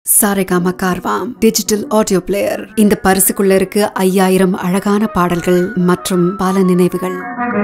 Saregama Carvaan digital audio player இந்த பரிசுக்குள்ள இருக்கு ஐயாயிரம் அழகான பாடல்கள் மற்றும் பல நினைவுகள்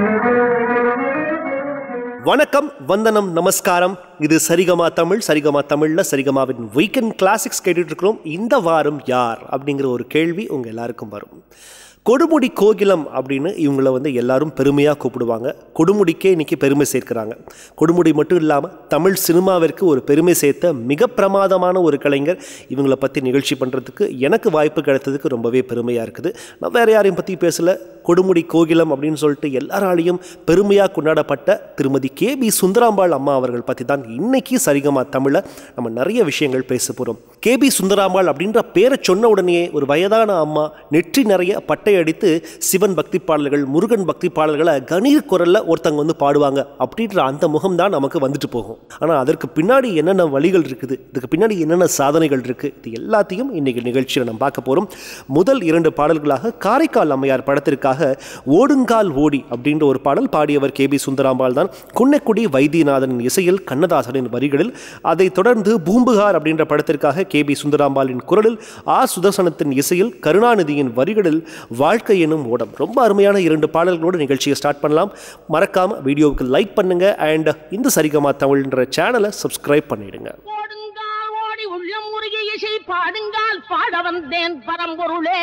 வணக்கம் வந்தனம் நமஸ்காரம் இது சரிகமா தமிழ் சரிகமா தமிழில் சரிகமாவின் வீக்கெண்ட் கிளாசிக்ஸ் கேட்டுட்டு இருக்கிறோம் இந்த வாரம் யார் அப்படிங்கிற ஒரு கேள்வி உங்கள் எல்லாருக்கும் வரும் கொடுமுடி கோகிலம் அப்படின்னு இவங்கள வந்து எல்லாரும் பெருமையாக கூப்பிடுவாங்க கொடுமுடிக்கே இன்னைக்கு பெருமை சேர்க்கிறாங்க கொடுமுடி மட்டும் இல்லாமல் தமிழ் சினிமாவிற்கு ஒரு பெருமை சேர்த்த மிக பிரமாதமான ஒரு கலைஞர் இவங்களை பற்றி நிகழ்ச்சி பண்ணுறதுக்கு எனக்கு வாய்ப்பு கிடைத்ததுக்கு ரொம்பவே பெருமையாக இருக்குது நான் வேறு யாரையும் பற்றி பேசலை கொடுமுடி கோகிலம் அப்படின்னு சொல்லிட்டு எல்லாராலையும் பெருமையாக கொண்டாடப்பட்ட திருமதி கே பி சுந்தராம்பாள் அம்மா அவர்கள் பற்றி தான் இன்னைக்கு சரிகமா தமிழில் நம்ம நிறைய விஷயங்கள் பேச போகிறோம் கே பி சுந்தராம்பாள் அப்படின்ற பேரை சொன்ன உடனே ஒரு வயதான அம்மா நெற்றி நிறைய பட்டை அடித்து சிவன் பக்தி பாடல்கள் முருகன் பக்தி பாடல்களை கணீர் குரலில் ஒருத்தங்க வந்து பாடுவாங்க அப்படின்ற அந்த முகம் தான் நமக்கு வந்துட்டு போகும் ஆனால் அதற்கு பின்னாடி என்னென்ன வழிகள் இருக்குது இதுக்கு பின்னாடி என்னென்ன சாதனைகள் இருக்குது இது எல்லாத்தையும் இன்னைக்கு நிகழ்ச்சியில் நம்ம பார்க்க போகிறோம் முதல் இரண்டு பாடல்களாக காரைக்கால் அம்மையார் படத்திற்காக ஓடுங்கால் ஓடி அப்படின்ற ஒரு பாடல் பாடியவர் கே பி சுந்தராம்பாள் தான் குன்னக்குடி வைத்தியநாதனின் இசையில் கண்ணதாசனின் வரிகளில் அதைத் தொடர்ந்து பூம்புகார் அப்படின்ற படத்திற்காக கே பி சுந்தராம்பாளின் குரலில் ஆ சுதர்சனத்தின் இசையில் கருணாநிதியின் வரிகளில் வாழ்க்கை எனும் ஓடம் ரொம்ப அருமையான இரண்டு பாடல்களோடு நிகழ்ச்சியை ஸ்டார்ட் பண்ணலாம் மறக்காம வீடியோவுக்கு லைக் பண்ணுங்க அண்ட் இந்த சரிகமா தமிழ்ன்ற சேனலை சப்ஸ்கிரைப் பண்ணிடுங்க ஓடுங்கால் ஓடி உள்ளம் முருகி இசை பாடுங்கால் பாட வந்தேன் பரம்பொருளே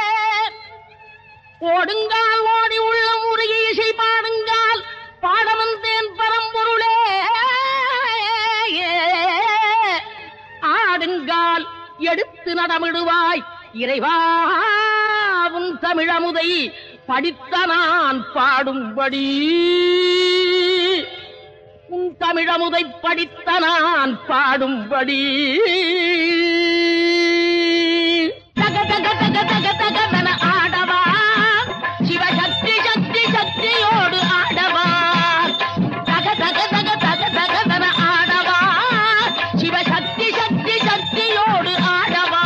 ஓடுங்கால் ஓடி உள்ளம் முருகி இசை பாடுங்கால் பாட வந்தேன் பரம்பொருளே ஆடுங்கால் எடுத்து நடமிடுவாய் இறைவா உன் தமிழமுதை படித்த நான் பாடும்படி உன் தமிழமுதை படித்த நான் பாடும்படி தக தக தக தக தகவென ஆடவா சிவசக்தி சக்தி சக்தியோடு ஆடவா தக தக தக தக தகவென ஆடவா சிவசக்தி சக்தி சக்தியோடு ஆடவா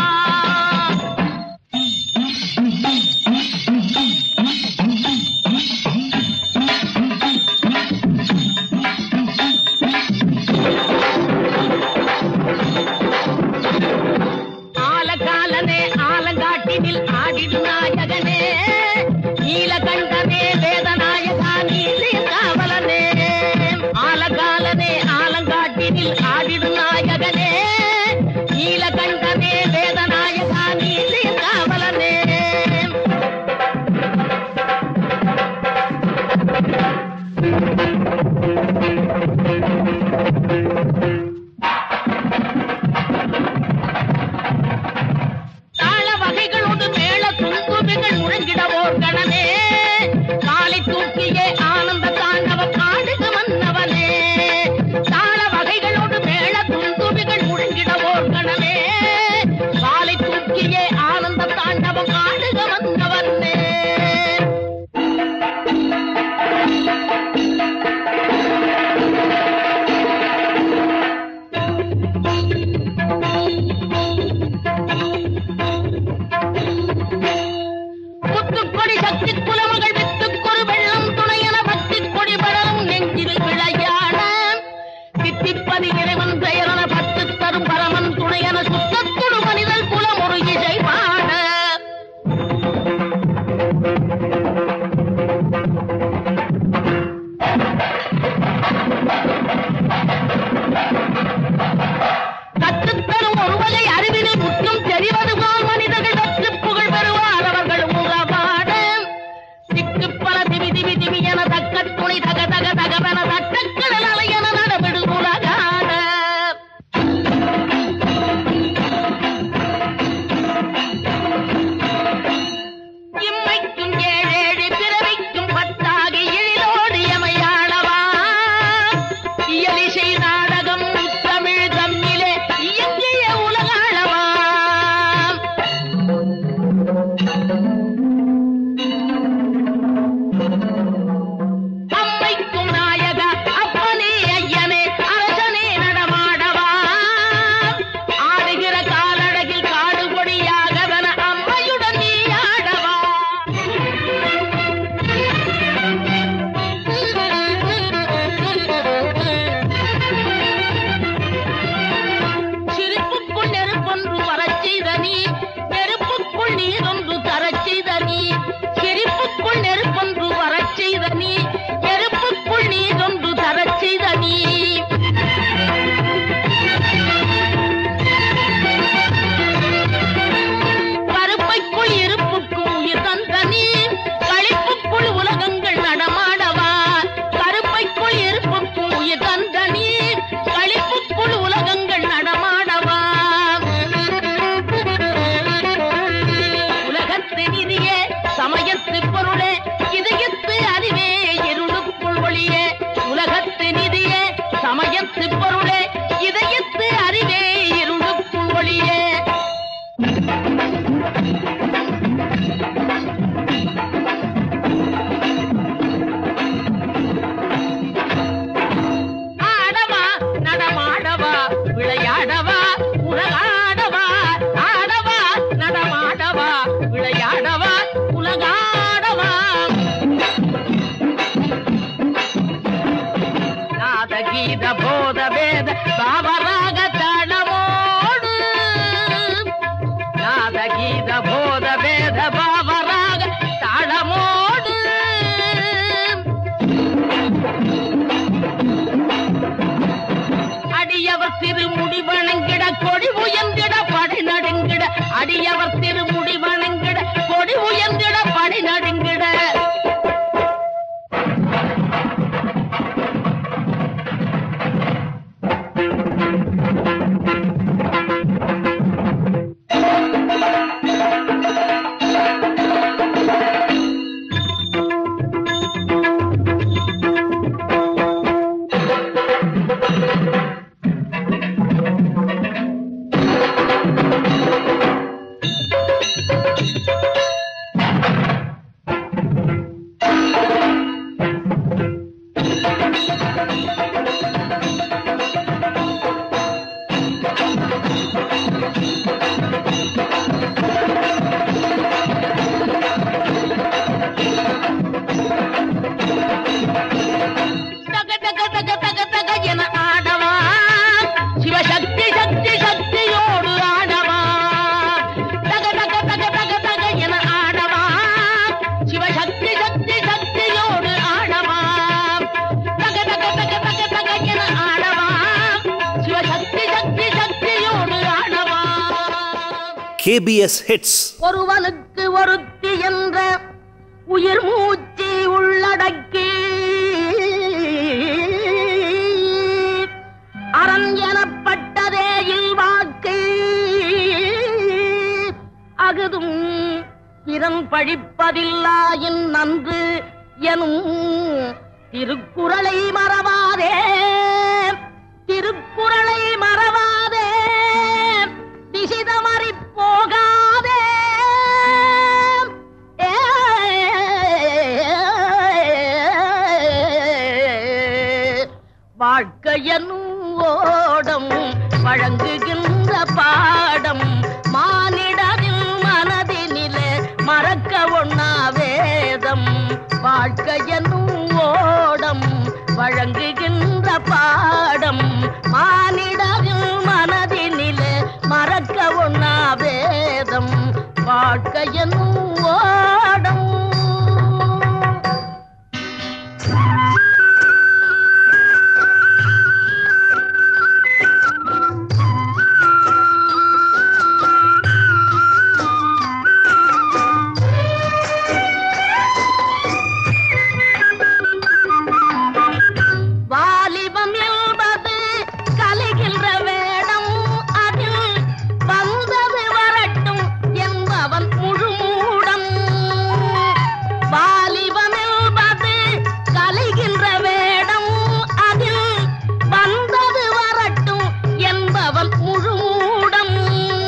தக தக தக தக தக என ஆடவா சிவசக்தி சக்தி சக்தியோடு ஆடவா தக தக தக தக தக என ஆடவா சிவசக்தி சக்தி சக்தியோடு ஆடவா தக தக தக தக தக என ஆடவா சிவசக்தி சக்தி சக்தியோடு ஆடவா கேபிஎஸ் ஹிட்ஸ் ஒருவனுக்கு ஒருத்தி என்ற உயிர் மூச்சு உள்ளடக்கி அரண் எனப்பட்டதே இல்வாக்கு அகுதும் பிறன் பழிப்பதில்லாயின் நன்று எனும் திருக்குறளை மறவாதே திருக்குறளை மறவாதே திசிதமறி போகாதே வாழ்க்கையனும் ஓடம் வழங்குகின்ற பாடம் மானிடரின் மனதினிலே மறக்க ஒண்ணா வேதம் வாழ்க்கையனும் ஓடம் வழங்குகின்ற பாடம் மானிடரின் மனதினிலே மறக்க ஒண்ணா வேதம் வாழ்க்கையனும் ஓடம் வாலிபம் என்பது கலைகின்ற வேடம் அதில் வந்தது வரட்டும் என்பவன் முழு மூடம் வாலிபம் என்பது கலைகின்ற வேடம் அதில் வந்தது வரட்டும் என்பவன் முழு மூடம்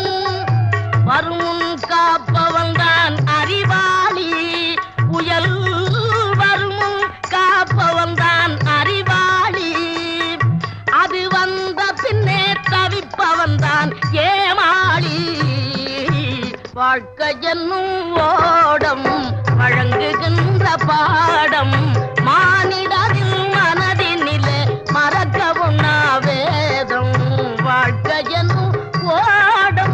வரும் காப்பவன் தான் அறிவாளி புயல் வரும் காப்பவன் தான் அறிவாளி அது வந்த பின்னே தவிப்பவன் தான் ஏமாளி வாழ்க்கை என்னும் ஓடம் வழங்குகின்ற பாடம் மானிடரின் மனதினிலே மறக்க உண்ணா வேதம் வாழ்க்கை என்னும் ஓடம்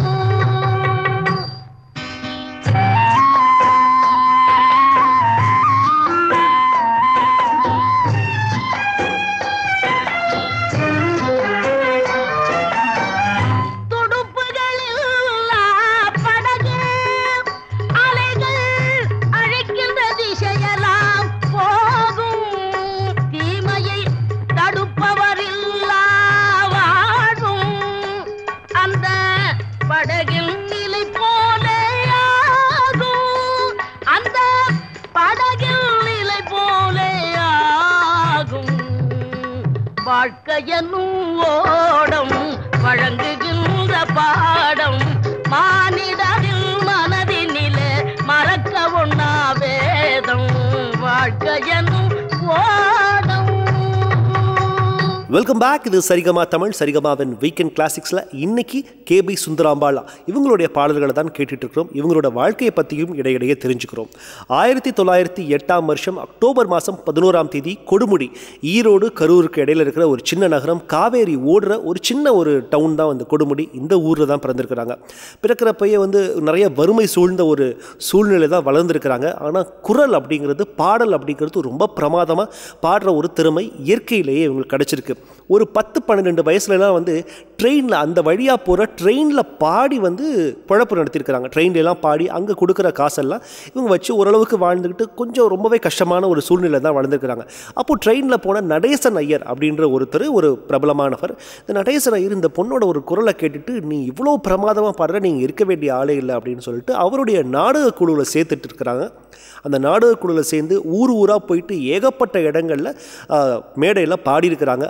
துடுப்புகளில்லா படகு அலைகள் அழைக்கின்ற திசையெல்லாம் போகும் தீமையை தடுப்பவரில்லா வாழும் அந்த படகில் நிலை போலே ஆகும் அந்த படகில் நிலை போலே ஆகும் வாழ்க்கையனும் ஓடம் வழங்குகின்ற பாடம் மானிடரின் மனதினிலே மறக்க ஒண்ணா வேதம் வாழ்க்கையனும் ஓடம் வெல்கம் பேக் இது சரிகமா தமிழ் சரிகமாவின் வீக்கெண்ட் கிளாசிக்ஸில் இன்னைக்கு கேபி சுந்தராம்பாளா இவங்களுடைய பாடல்களை தான் கேட்டுட்டு இருக்கிறோம் இவங்களோட வாழ்க்கையை பற்றியும் இடையிடையே தெரிஞ்சுக்கிறோம் ஆயிரத்தி தொள்ளாயிரத்தி எட்டாம் வருஷம் அக்டோபர் மாதம் பதினோராம் தேதி கொடுமுடி ஈரோடு கரூருக்கு இடையில இருக்கிற ஒரு சின்ன நகரம் காவேரி ஓடுற ஒரு சின்ன ஒரு டவுன் தான் வந்து கொடுமுடி இந்த ஊரில் தான் பிறந்திருக்கிறாங்க பிறக்கிறப்பயே வந்து நிறைய வறுமை சூழ்ந்த ஒரு சூழ்நிலை தான் வளர்ந்துருக்கிறாங்க ஆனால் குரல் அப்படிங்கிறது பாடல் அப்படிங்கிறது ரொம்ப பிரமாதமாக பாடுற ஒரு திறமை இயற்கையிலேயே இவங்களுக்கு கிடச்சிருக்கு ஒரு பத்து பன்னிரெண்டு வயசுலலாம் வந்து ட்ரெயினில் அந்த வழியாக போகிற ட்ரெயினில் பாடி வந்து குழப்பு நடத்தியிருக்கிறாங்க ட்ரெயின்லலாம் பாடி அங்கே கொடுக்குற காசெல்லாம் இவங்க வச்சு ஓரளவுக்கு வாழ்ந்துக்கிட்டு கொஞ்சம் ரொம்பவே கஷ்டமான ஒரு சூழ்நிலை தான் வளர்ந்துருக்கிறாங்க அப்போது ட்ரெயினில் போன நடேசன் ஐயர் அப்படின்ற ஒருத்தர் ஒரு பிரபலமானவர் இந்த நடேசன் ஐயர் இந்த பொண்ணோட ஒரு குரலை கேட்டுட்டு நீ இவ்வளோ பிரமாதமாக பாடுற நீங்கள் இருக்க வேண்டிய ஆளே இல்லை அப்படின்னு சொல்லிட்டு அவருடைய நாடக குழுவில் சேர்த்துட்டு இருக்கிறாங்க அந்த நாடக குழுவில் சேர்ந்து ஊர் ஊராக போயிட்டு ஏகப்பட்ட இடங்களில் மேடையில் பாடியிருக்கிறாங்க அப்படி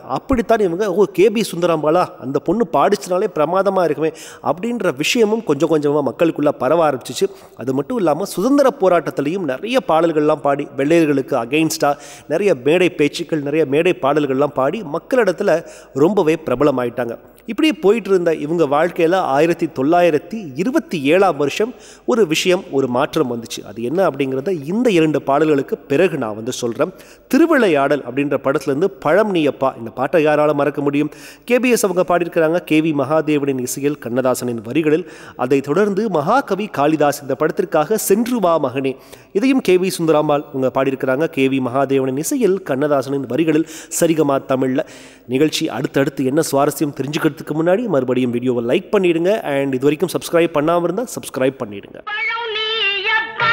அப்படித்தான் இவங்க ஓ கேபி சுந்தராம்பாலா அந்த பொண்ணு பாடிச்சினாலே பிரமாதமாக இருக்குமே அப்படின்ற விஷயமும் கொஞ்சம் கொஞ்சமாக மக்களுக்குள்ளே பரவ ஆரம்பிச்சிச்சு அது மட்டும் இல்லாமல் சுதந்திர போராட்டத்திலையும் நிறைய பாடல்கள்லாம் பாடி வெள்ளையர்களுக்கு அகெயின்ஸ்டாக நிறைய மேடை பேச்சுக்கள் நிறைய மேடை பாடல்கள்லாம் பாடி மக்களிடத்தில் ரொம்பவே பிரபலமாயிட்டாங்க இப்படியே போயிட்டு இருந்த இவங்க வாழ்க்கையில் ஆயிரத்தி தொள்ளாயிரத்தி இருபத்தி ஏழாம் வருஷம் ஒரு விஷயம் ஒரு மாற்றம் வந்துச்சு அது என்ன அப்படிங்கிறத இந்த இரண்டு பாடல்களுக்கு பிறகு நான் வந்து சொல்கிறேன் திருவிளையாடல் அப்படின்ற படத்துலேருந்து பழம் நீயப்பா இந்த பாட்டை யாரால மறக்க முடியும் கேபிஎஸ் அவங்க பாடியிருக்கிறாங்க கேவி மகாதேவனின் இசையில் கண்ணதாசனின் வரிகளில் அதைத் தொடர்ந்து மகாகவி காளிதாஸ் இந்த படத்திற்காக சென்று வா மகனே இதையும் கேவி சுந்தராம்பாள் அவங்க பாடியிருக்கிறாங்க கேவி மகாதேவனின் இசையில் கண்ணதாசனின் வரிகளில் சரிகமா தமிழில் நிகழ்ச்சி அடுத்தடுத்து என்ன சுவாரஸ்யம் தெரிஞ்சுக்கிறதுக்கு முன்னாடி மறுபடியும் வீடியோவை லைக் பண்ணிடுங்க அண்ட் இது வரைக்கும் சப்ஸ்கிரைப் பண்ணாமல் இருந்தால் சப்ஸ்கிரைப் பண்ணிடுங்க பழம் நீயப்பா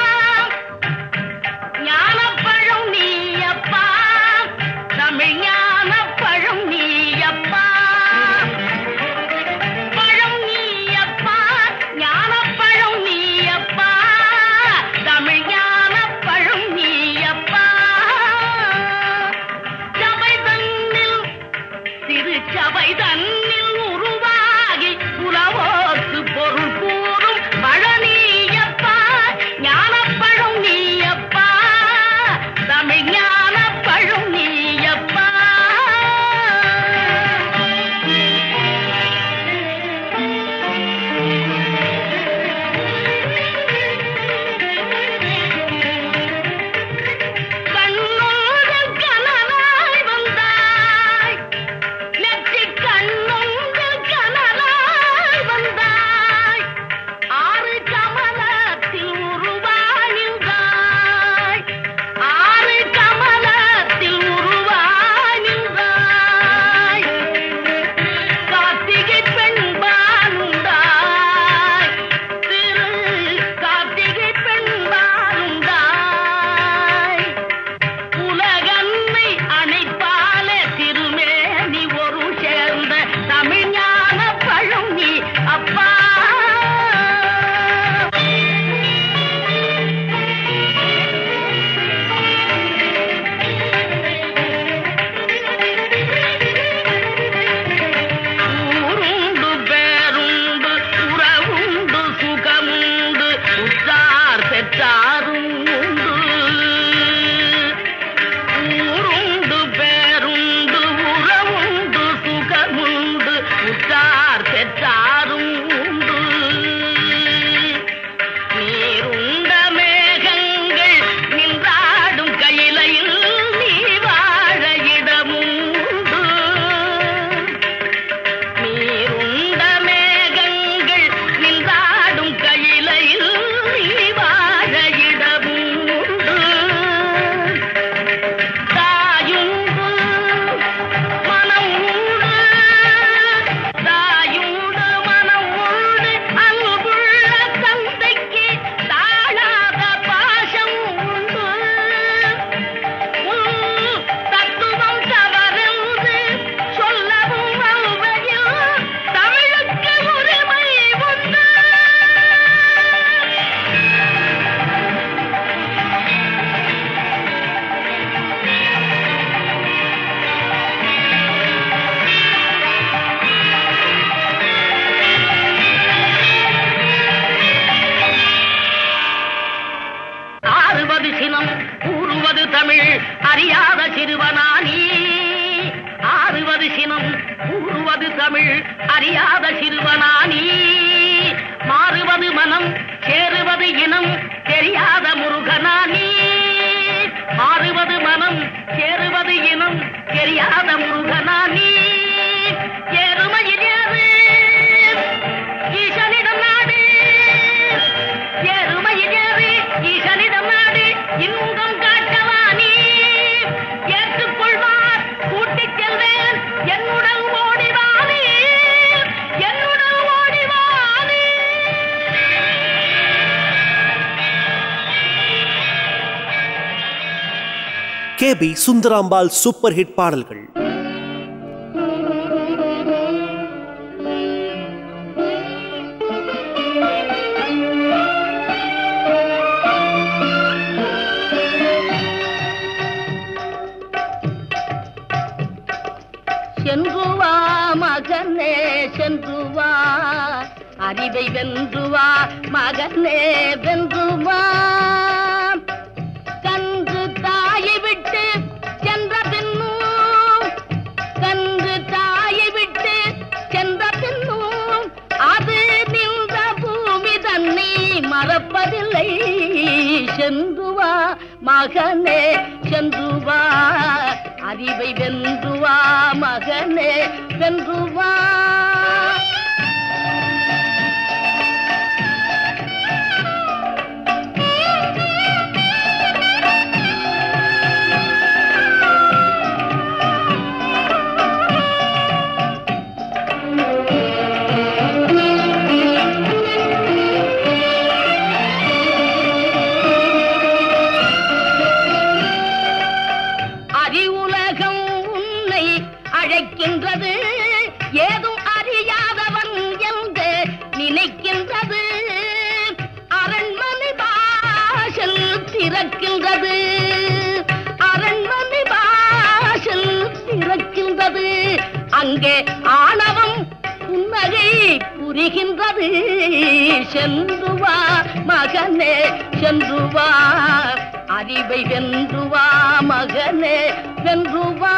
ஞானப்பழம் நீயப்பா தமிழ் ஞானப்பழம் நீயப்பா பழம் நீயப்பா ஞானப்பழம் நீயப்பா தமிழ் ஞானப்பழம் நீயப்பா சபை தன்னில் திருச்சபை தன்னில் உருவாகி உலவோக்கு பொருள் கூறும் பழனியப்பா ஞானப்பழம் நீயப்பா தமிழ் ஞானப்பழம் நீயப்பா கண்ணோடு கனலாய் வந்தாய் நெற்றிக் கண்ணொன்று கனலாய் வந்தாய் ஆறு கமலத்தில் உருவானிந்தாய் ஆறு கமலத்தில் உருவானிந்தாய் கார்த்திகை பெண்பாலுண்டாய் திரு கார்த்திகை பெண்பாலுண்டாய் உலகன்னை அணைப்பால திருமேனி ஒரு சேர்ந்த தமிழ்ஞான பழம் நீ அப்பா ஊருண்டு பேருண்டு உறவுண்டு சுகமுண்டு உற்றார் பெற்றாரும் உண்டு ஊருண்டு பேருண்டு உறவுண்டு சுகமுண்டு உற்றார் பெற்றாரும் உண்டு நீருண்ட மேகங்கள் நின்றாடும் கையிலையில் நீ வாழ இடமும் உண்டு நீருண்ட மேகங்கள் நின்றாடும் கையிலையில் நீ வாழ இடமும் உண்டு தாயுண்டு மனம் உண்டு தாயுண்டு மனம் உண்டு அன்புள்ள தந்தைக்கு தாழாத பாசம் உண்டு உன் தத்துவம் தவறென்று சொல்லவும் அல்வையில் தமிழுக்கு உரிமை உண்டு ஆறுவது சினம் கூறுவது தமிழ் அறியாத சிறுவனானி ஆறுவது சினம் கூறுவது தமிழ் அறியாத சிறுவனானி மாறுவது மனம் சேருவது இனம் தெரியாத முருகனானி மாறுவது மனம் சேருவது இனம் தெரியாத முருகனானி எருமையில் ஏறு ஈசனிடம் நாடு எருமையில் ஏறு ஈசனிடம் நாடு இன்பம் காட்டவானி ஏற்றுக்கொள்வார் கூட்டிச் செல்வேன் என்னுடன் ஓடிவானி என்னுடன் ஓடிவானி கேபி சுந்தராம்பாள் சூப்பர் ஹிட் பாடல்கள் சென்று அறிவை வென்று வா மகனே வென்று வா கன்று தாயை விட்டு சென்ற பின்னும் கன்று தாயை விட்டு சென்ற பின்னும் அது நின்ற பூமி தன்னை மறப்பதில்லை சென்று வா மகனே சென்று வா அறிவை வென்று வா மகனே வென்று வா அறிவுலகம் உன்னை அழைக்கின்றது ஏதும் அறியாதவன் என்று நினைக்கின்றது அரண்மனை வாசல் திறக்கின்றது அரண்மனை வாசல் திறக்கின்றது அங்கே ஆணவம் புன்னகை புரிகின்றது சென்று வா மகனே சென்று வா அறிவை வென்று வா மகனே வென்று வா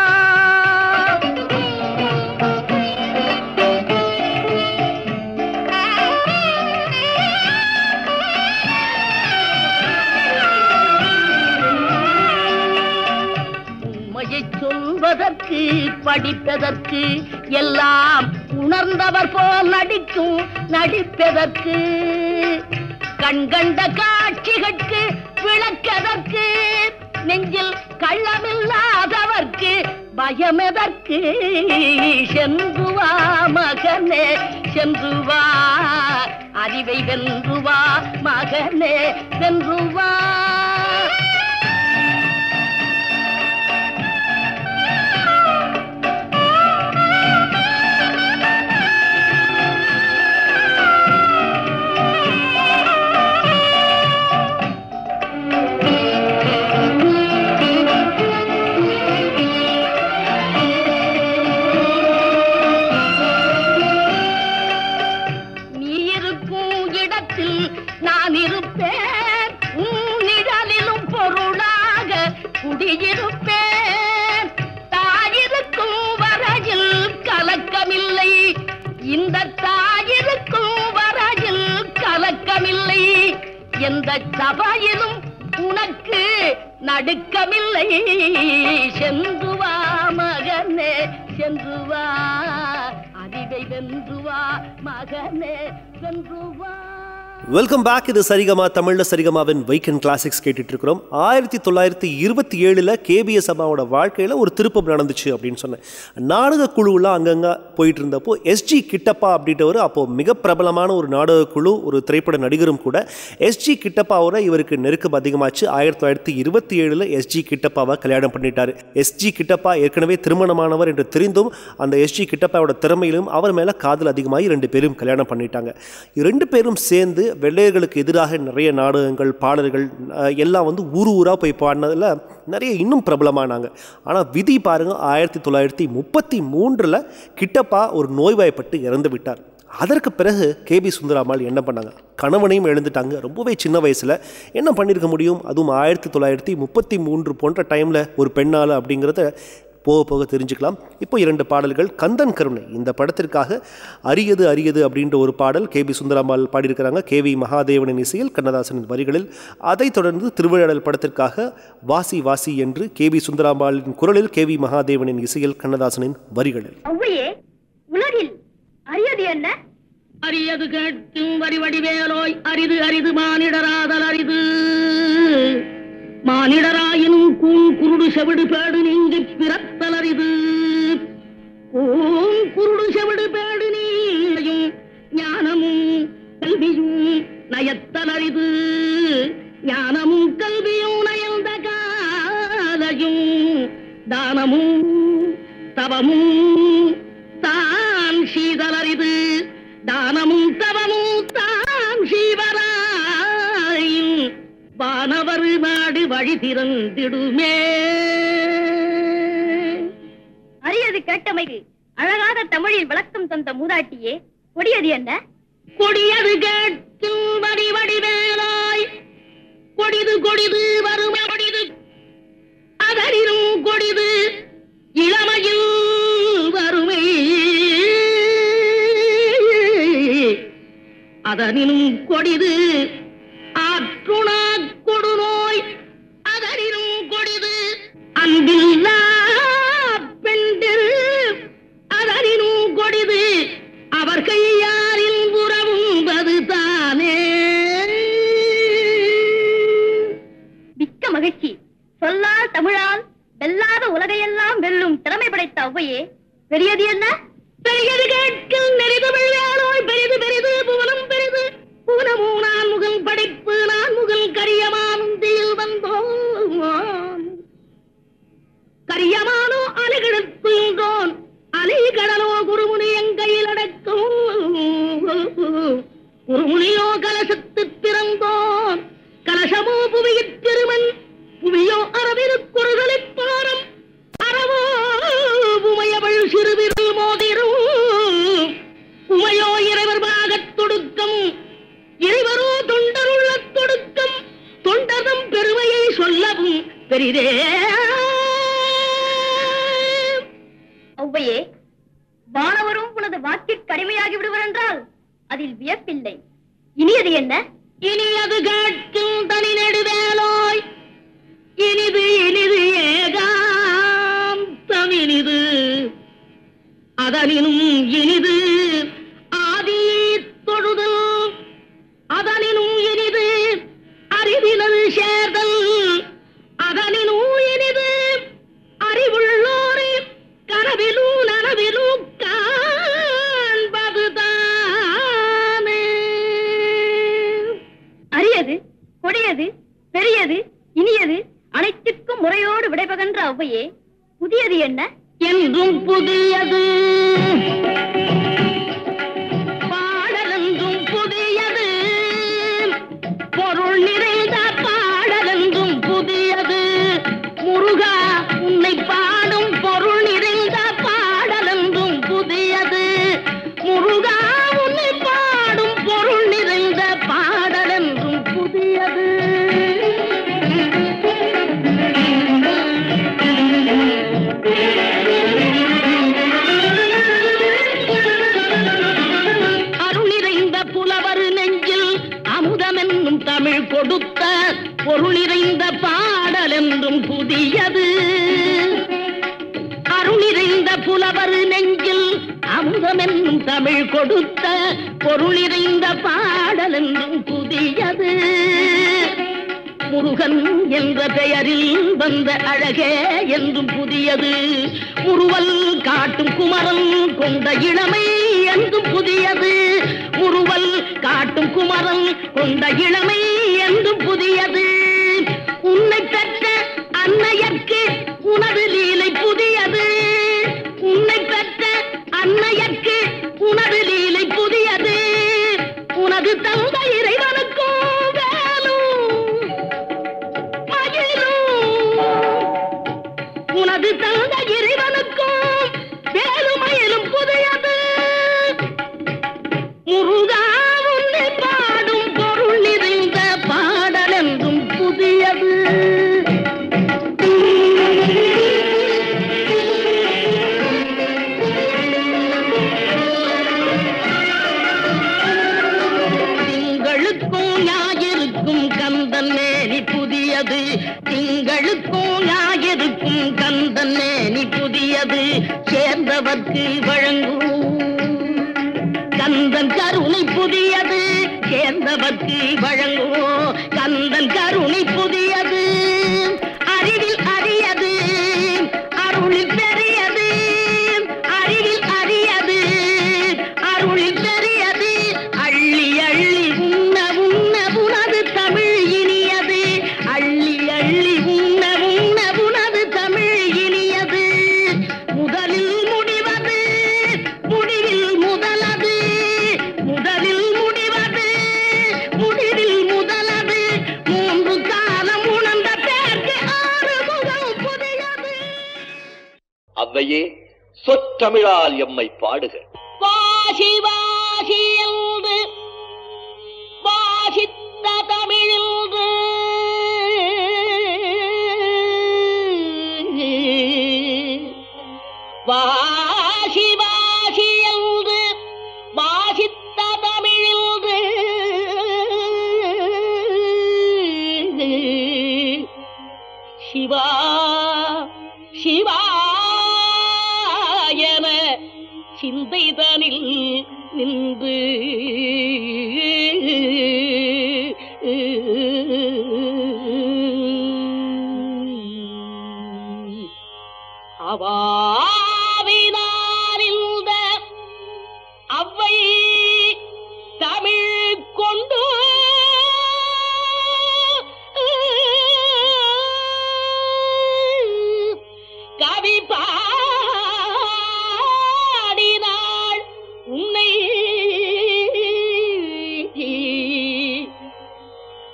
உண்மையை சொல்வதற்கு படிப்பதற்கு எல்லாம் உணர்ந்தவர் போல் நடிக்கும் நடிப்பதற்கு கண்கண்ட காட்சிகளுக்கு விளக்கதற்கு நெஞ்சில் கள்ளமில்லாதவர்க்கு பயமெதற்கு சென்று வா மகனே சென்று வா அறிவை வென்று வா மகனே வென்று வா நீ இருக்கும் இடத்தில் நான் இருப்பேன் உன் நிழலிலும் பொருளாக குடியிருப்பேன் தாயிருக்கும் வரையில் கலக்கமில்லை இந்த தாயிருக்கும் வரையில் கலக்கமில்லை எந்த சபையிலும் உனக்கு நடுக்கமில்லை சென்று வா மகனே சென்று வா அறிவை வென்று வா மகனே வென்று வா வெல்கம் பேக் இது சரிகமா தமிழ்ல சரிகமாவின் வைக்கன் கிளாசிக்ஸ் கேட்டுட்டு இருக்கிறோம் ஆயிரத்தி தொள்ளாயிரத்தி இருபத்தி ஏழில் கேபிஎஸ் அம்மாவோட வாழ்க்கையில் ஒரு திருப்பம் நடந்துச்சு அப்படின்னு சொன்னேன் நாடக குழுவெலாம் அங்கங்கே போயிட்டு இருந்தப்போ எஸ்ஜி கிட்டப்பா அப்படின்றவர் அப்போது மிக பிரபலமான ஒரு நாடக குழு ஒரு திரைப்பட நடிகரும் கூட எஸ்ஜி கிட்டப்பாவோட இவருக்கு நெருக்கம் அதிகமாச்சு ஆயிரத்தி தொள்ளாயிரத்தி இருபத்தி ஏழில் எஸ்ஜி கிட்டப்பாவை கல்யாணம் பண்ணிட்டார் எஸ்ஜி கிட்டப்பா ஏற்கனவே திருமணமானவர் என்று தெரிந்தும் அந்த எஸ்ஜி கிட்டப்பாவோட திறமையிலும் அவர் மேலே காதல் அதிகமாகி ரெண்டு பேரும் கல்யாணம் பண்ணிட்டாங்க ரெண்டு பேரும் சேர்ந்து வெள்ளையர்களுக்கு எதிராக நிறைய நாடகங்கள் பாடல்கள் அஹ், எல்லாம் வந்து ஊர் ஊராக போய் பாடினதில் நிறைய இன்னும் பிரபலமானாங்க ஆனால் விதி பாருங்க ஆயிரத்தி தொள்ளாயிரத்தி முப்பத்தி மூன்றில் கிட்டப்பா ஒரு நோய்வாய்ப்பட்டு இறந்து விட்டார் அதற்கு பிறகு கேபி சுந்தராமால் என்ன பண்ணாங்க கணவனையும் எழுந்துட்டாங்க ரொம்பவே சின்ன வயசில் என்ன பண்ணியிருக்க முடியும் அதுவும் ஆயிரத்தி தொள்ளாயிரத்தி முப்பத்தி மூன்று போன்ற டைமில் ஒரு பெண்ணால் அப்படிங்கிறத போக போக தெரிஞ்சுக்கலாம் இப்போ இரண்டு பாடல்கள் கந்தன் கருணை இந்த படத்திற்காக அரியது அரியது அப்படின்ற ஒரு பாடல் கேபி சுந்தராம்பாள் பாடியிருக்கிறாங்க கேவி மகாதேவனின் இசையில் கண்ணதாசனின் வரிகளில் அதைத் தொடர்ந்து திருவிழாடல் படத்திற்காக வாசி வாசி என்று கேபி சுந்தராம்பாளின் குரலில் கேவி மகாதேவனின் இசையில் கண்ணதாசனின் வரிகளில் ஒவ்வையே உலகில் அரியது என்ன அரியது கேட்கும் வரி வடிவேலோய் அரிது அரிது மானிடராதல் அரிது மானிடராயினும் கூன் குருடு செவிடு பேடு நீங்கி பிறத்தல் அரிது கூன் குருடு செவிடு பேடு நீயும் ஞானமும் கல்வியும் நயத்தல் அரிது ஞானமும் கல்வியும் நயந்த காலையும் தானமும் தவமும் தான் சீதலரிது தானமும் தவமும் தான் சீவராயும் வானவர் நாடு வழி திறந்திடுமே அரியது கேட்டமைக்கு அழகான தமிழில் விளக்கம் தந்த மூதாட்டியே கொடியது என்ன கொடியது கேட்கும் வடி வடிவேலாய் கொடிது கொடிது வறுமை கொடிது அதனினும் கொடிது இளமையில் வறுமை அதனினும் கொடிது ஆற்றுணா கொடுநோய் அதனினும் கொடிது அன்பில்லா பெண்டில் அதனினும் கொடிது அவர் கையாரில் உறவும்பது தானே மிக்க மகிழ்ச்சி சொல்லால் தமிழால் வெல்லாத உலகையெல்லாம் வெல்லும் திறமை படைத்த ஔவையே பெரியது என்ன பெரியது கேட்கில் நெறிதமிழ் வேலோய் பெரிது பெரிது புவனம் பெரிது புவனமும் நான் முகல் படைப்பு நான் முகல் கரியமானந்தியில் வந்தோம் கரியமானோ அலைகிடத்துன்றோன் அலை கடலோ குருமுனி எங்கையில் அடக்கும் குருமுனியோ கலசத்து பிறந்தோன் கலசமோ புவியிற் திருமன் புவியோ அரவிருக்குறுதலிப் பாரம் அறவோ உமையவள் சிறுவிரல் மோதிரும் உமையோ இறைவர் பாகத் தொடுக்கம் இறைவரோ தொண்டருள்ள தொடுக்கம் தொண்டர்தம் பெருமையை சொல்லவும் பெரிதே ஔவையே வானவரும் உனது வாக்கிற்கு அடிமையாகி விடுவர் என்றால் அதில் வியப்பில்லை இனியது என்ன இனி அது கேட்கும் தனி நெடுவேலோய் இனிது இனிது ஏகாம் தமினிது அதனினும் இனிது ஆதி தொழுதல் அதனினும் இனிது அறிவினது சேர்தல் அதனினும் இனிது அறிவுள்ளோரை கனவிலும் நனவிலும் காண்பதுதானே அரியது கொடியது பெரியது இனியது அனைத்திற்கும் முறையோடு விடைபகன்ற ஔவையே புதியது என்ன என்றும் புதியது பாடலென்றும் புதியது பொருள் நிறைந்த பாடலென்றும் புதியது முருகா உன்னை பாடும் பொருள் நிறைந்த பாடலென்றும் புதியது முருகா உன்னை பாடும் பொருள் நிறைந்த பாடலென்றும் புதியது அருள் நிறைந்த புலவர் நெஞ்சில் அமுதமென்னும் தமிழ் கொடுத்த பொருள் நிறைந்த பாடல் என்றும் புதியது அருள் நிறைந்த புலவர் நெஞ்சில் அமுதமென்னும் தமிழ் கொடுத்த பொருள் நிறைந்த பாடல் என்றும் புதியது முருகன் என்ற பெயரில் வந்த அழகே என்றும் புதியது முருவல் காட்டும் குமரன் கொண்ட இளமை என்றும் புதியது முருவல் காட்டும் குமரன் கொண்ட இளமை என்றும் புதியது உன்னை பெற்ற அன்னையர்க்கு உனது லீலை புதியது உன்னை பெற்ற அன்னையர்க்கு உனது லீலை புதியது உனது தந்தை இறைவனுக்கும் வேலும் மயிலும் உனது தந்தை இறைவனுக்கும் வேலுமயிலும் புதியது முருகா உன்னை பாடும் பொருள் நிறைந்த பாடல் என்றும் புதியது திங்களுக்கும் ஞாயிறுக்கும் கந்தன் மேனி புதியது திங்களுக்கும் ஞாயிறுக்கும் கந்தன் மேனி புதியது சேர்ந்தவர்க்கு வழங்கும் கந்தன் கருணை புதியது சேர்ந்தவர்க்கு வழங்கும் கந்தன் கருணை புதியது அறிவில் அரியது அருளில் பெரியது அறிவில் அரியது அருளில் பெரியது அள்ளி அள்ளி உண்ண உண்ண உனது தமிழ் இனியது அள்ளி அள்ளி உண்ண உண்ண உனது தமிழ் இனியது முதலில் முடிவது முடிவில் முதலது முதலில் முடிவது முடிவில் முதலது மூன்று காலம் உணர்ந்த பேருக்கு ஆறு முகம் புதியது அவ்வையே சொற்றமிழால் எம்மை பாடுக வாசி வாசி என்று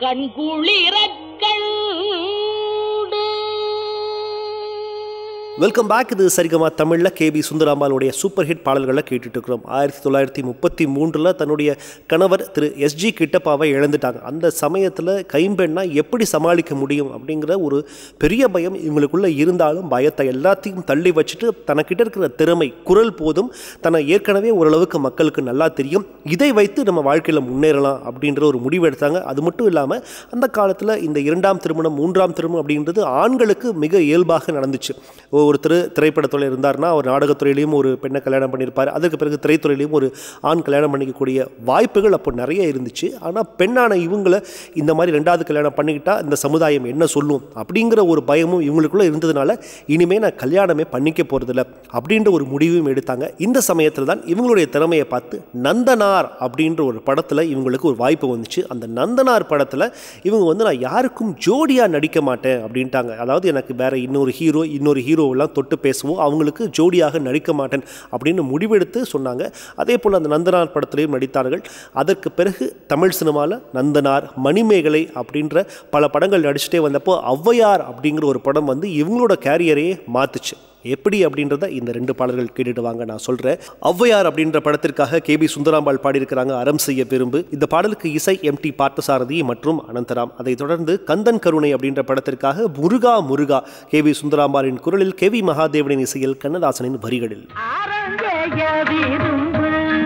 கண்குளிரக் கண்டு வெல்கம் பேக் இது சரிகமா தமிழில் கேபி சுந்தராம்பாளுடைய சூப்பர் ஹிட் பாடல்களை கேட்டுட்டு இருக்கிறோம் ஆயிரத்தி தொள்ளாயிரத்தி முப்பத்தி மூன்றில் தன்னுடைய கணவர் திரு எஸ்ஜி கிட்டப்பாவை இழந்துட்டாங்க அந்த சமயத்தில் கைம்பெண்ணா எப்படி சமாளிக்க முடியும் அப்படிங்கிற ஒரு பெரிய பயம் இவங்களுக்குள்ள இருந்தாலும் பயத்தை எல்லாத்தையும் தள்ளி வச்சுட்டு தனக்கிட்ட இருக்கிற திறமை குரல் போதும் தன்னை ஏற்கனவே ஓரளவுக்கு மக்களுக்கு நல்லா தெரியும் இதை வைத்து நம்ம வாழ்க்கையில் முன்னேறலாம் அப்படின்ற ஒரு முடிவு எடுத்தாங்க அது மட்டும் இல்லாமல் அந்த காலத்தில் இந்த இரண்டாம் திருமணம் மூன்றாம் திருமணம் அப்படின்றது ஆண்களுக்கு மிக இயல்பாக நடந்துச்சு ஒருத்தர் திரைப்படத்துறையில் இருந்தார்னா அவர் நாடகத்துறையிலையும் ஒரு பெண்ணை கல்யாணம் பண்ணியிருப்பார் அதுக்கு பிறகு திரைத்துறையிலையும் ஒரு ஆண் கல்யாணம் பண்ணிக்கக்கூடிய வாய்ப்புகள் அப்போ நிறைய இருந்துச்சு ஆனால் பெண்ணான இவங்களை இந்த மாதிரி ரெண்டாவது கல்யாணம் பண்ணிக்கிட்டா இந்த சமுதாயம் என்ன சொல்லும் அப்படிங்கிற ஒரு பயமும் இவங்களுக்குள்ள இருந்ததுனால இனிமே நான் கல்யாணமே பண்ணிக்க போகிறதில்ல அப்படின்ற ஒரு முடிவும் எடுத்தாங்க இந்த சமயத்தில் தான் இவங்களுடைய திறமையை பார்த்து நந்தனார் அப்படின்ற ஒரு படத்தில் இவங்களுக்கு ஒரு வாய்ப்பு வந்துச்சு அந்த நந்தனார் படத்தில் இவங்க வந்து நான் யாருக்கும் ஜோடியாக நடிக்க மாட்டேன் அப்படின்ட்டாங்க அதாவது எனக்கு வேற இன்னொரு ஹீரோ இன்னொரு ஹீரோவெல்லாம் தொட்டு பேசுவோம் அவங்களுக்கு ஜோடியாக நடிக்க மாட்டேன் அப்படின்னு முடிவெடுத்து சொன்னாங்க அதே போல் அந்த நந்தனார் படத்திலையும் நடித்தார்கள் அதற்கு பிறகு தமிழ் சினிமாவில் நந்தனார் மணிமேகலை அப்படின்ற பல படங்கள் நடிச்சுட்டே வந்தப்போ ஔவையார் அப்படிங்கிற ஒரு படம் வந்து இவங்களோட கேரியரையே மாத்துச்சு எப்படி அப்படின்றத இந்த ரெண்டு பாடல்கள் கேட்டுட்டு வாங்க நான் சொல்கிறேன் ஔவையார் அப்படின்ற படத்திற்காக கே பி சுந்தராம்பாள் பாடியிருக்கிறாங்க அறம் செய்ய பெரும்பு இந்த பாடலுக்கு இசை எம் டி பார்த்தசாரதி மற்றும் அனந்தராம் அதைத் தொடர்ந்து கந்தன் கருணை அப்படின்ற படத்திற்காக முருகா முருகா கே வி சுந்தராம்பாளின் குரலில் கே வி மகாதேவனின் இசையில் கண்ணதாசனின் வரிகளில் ஆரஞ்சய விரும்பு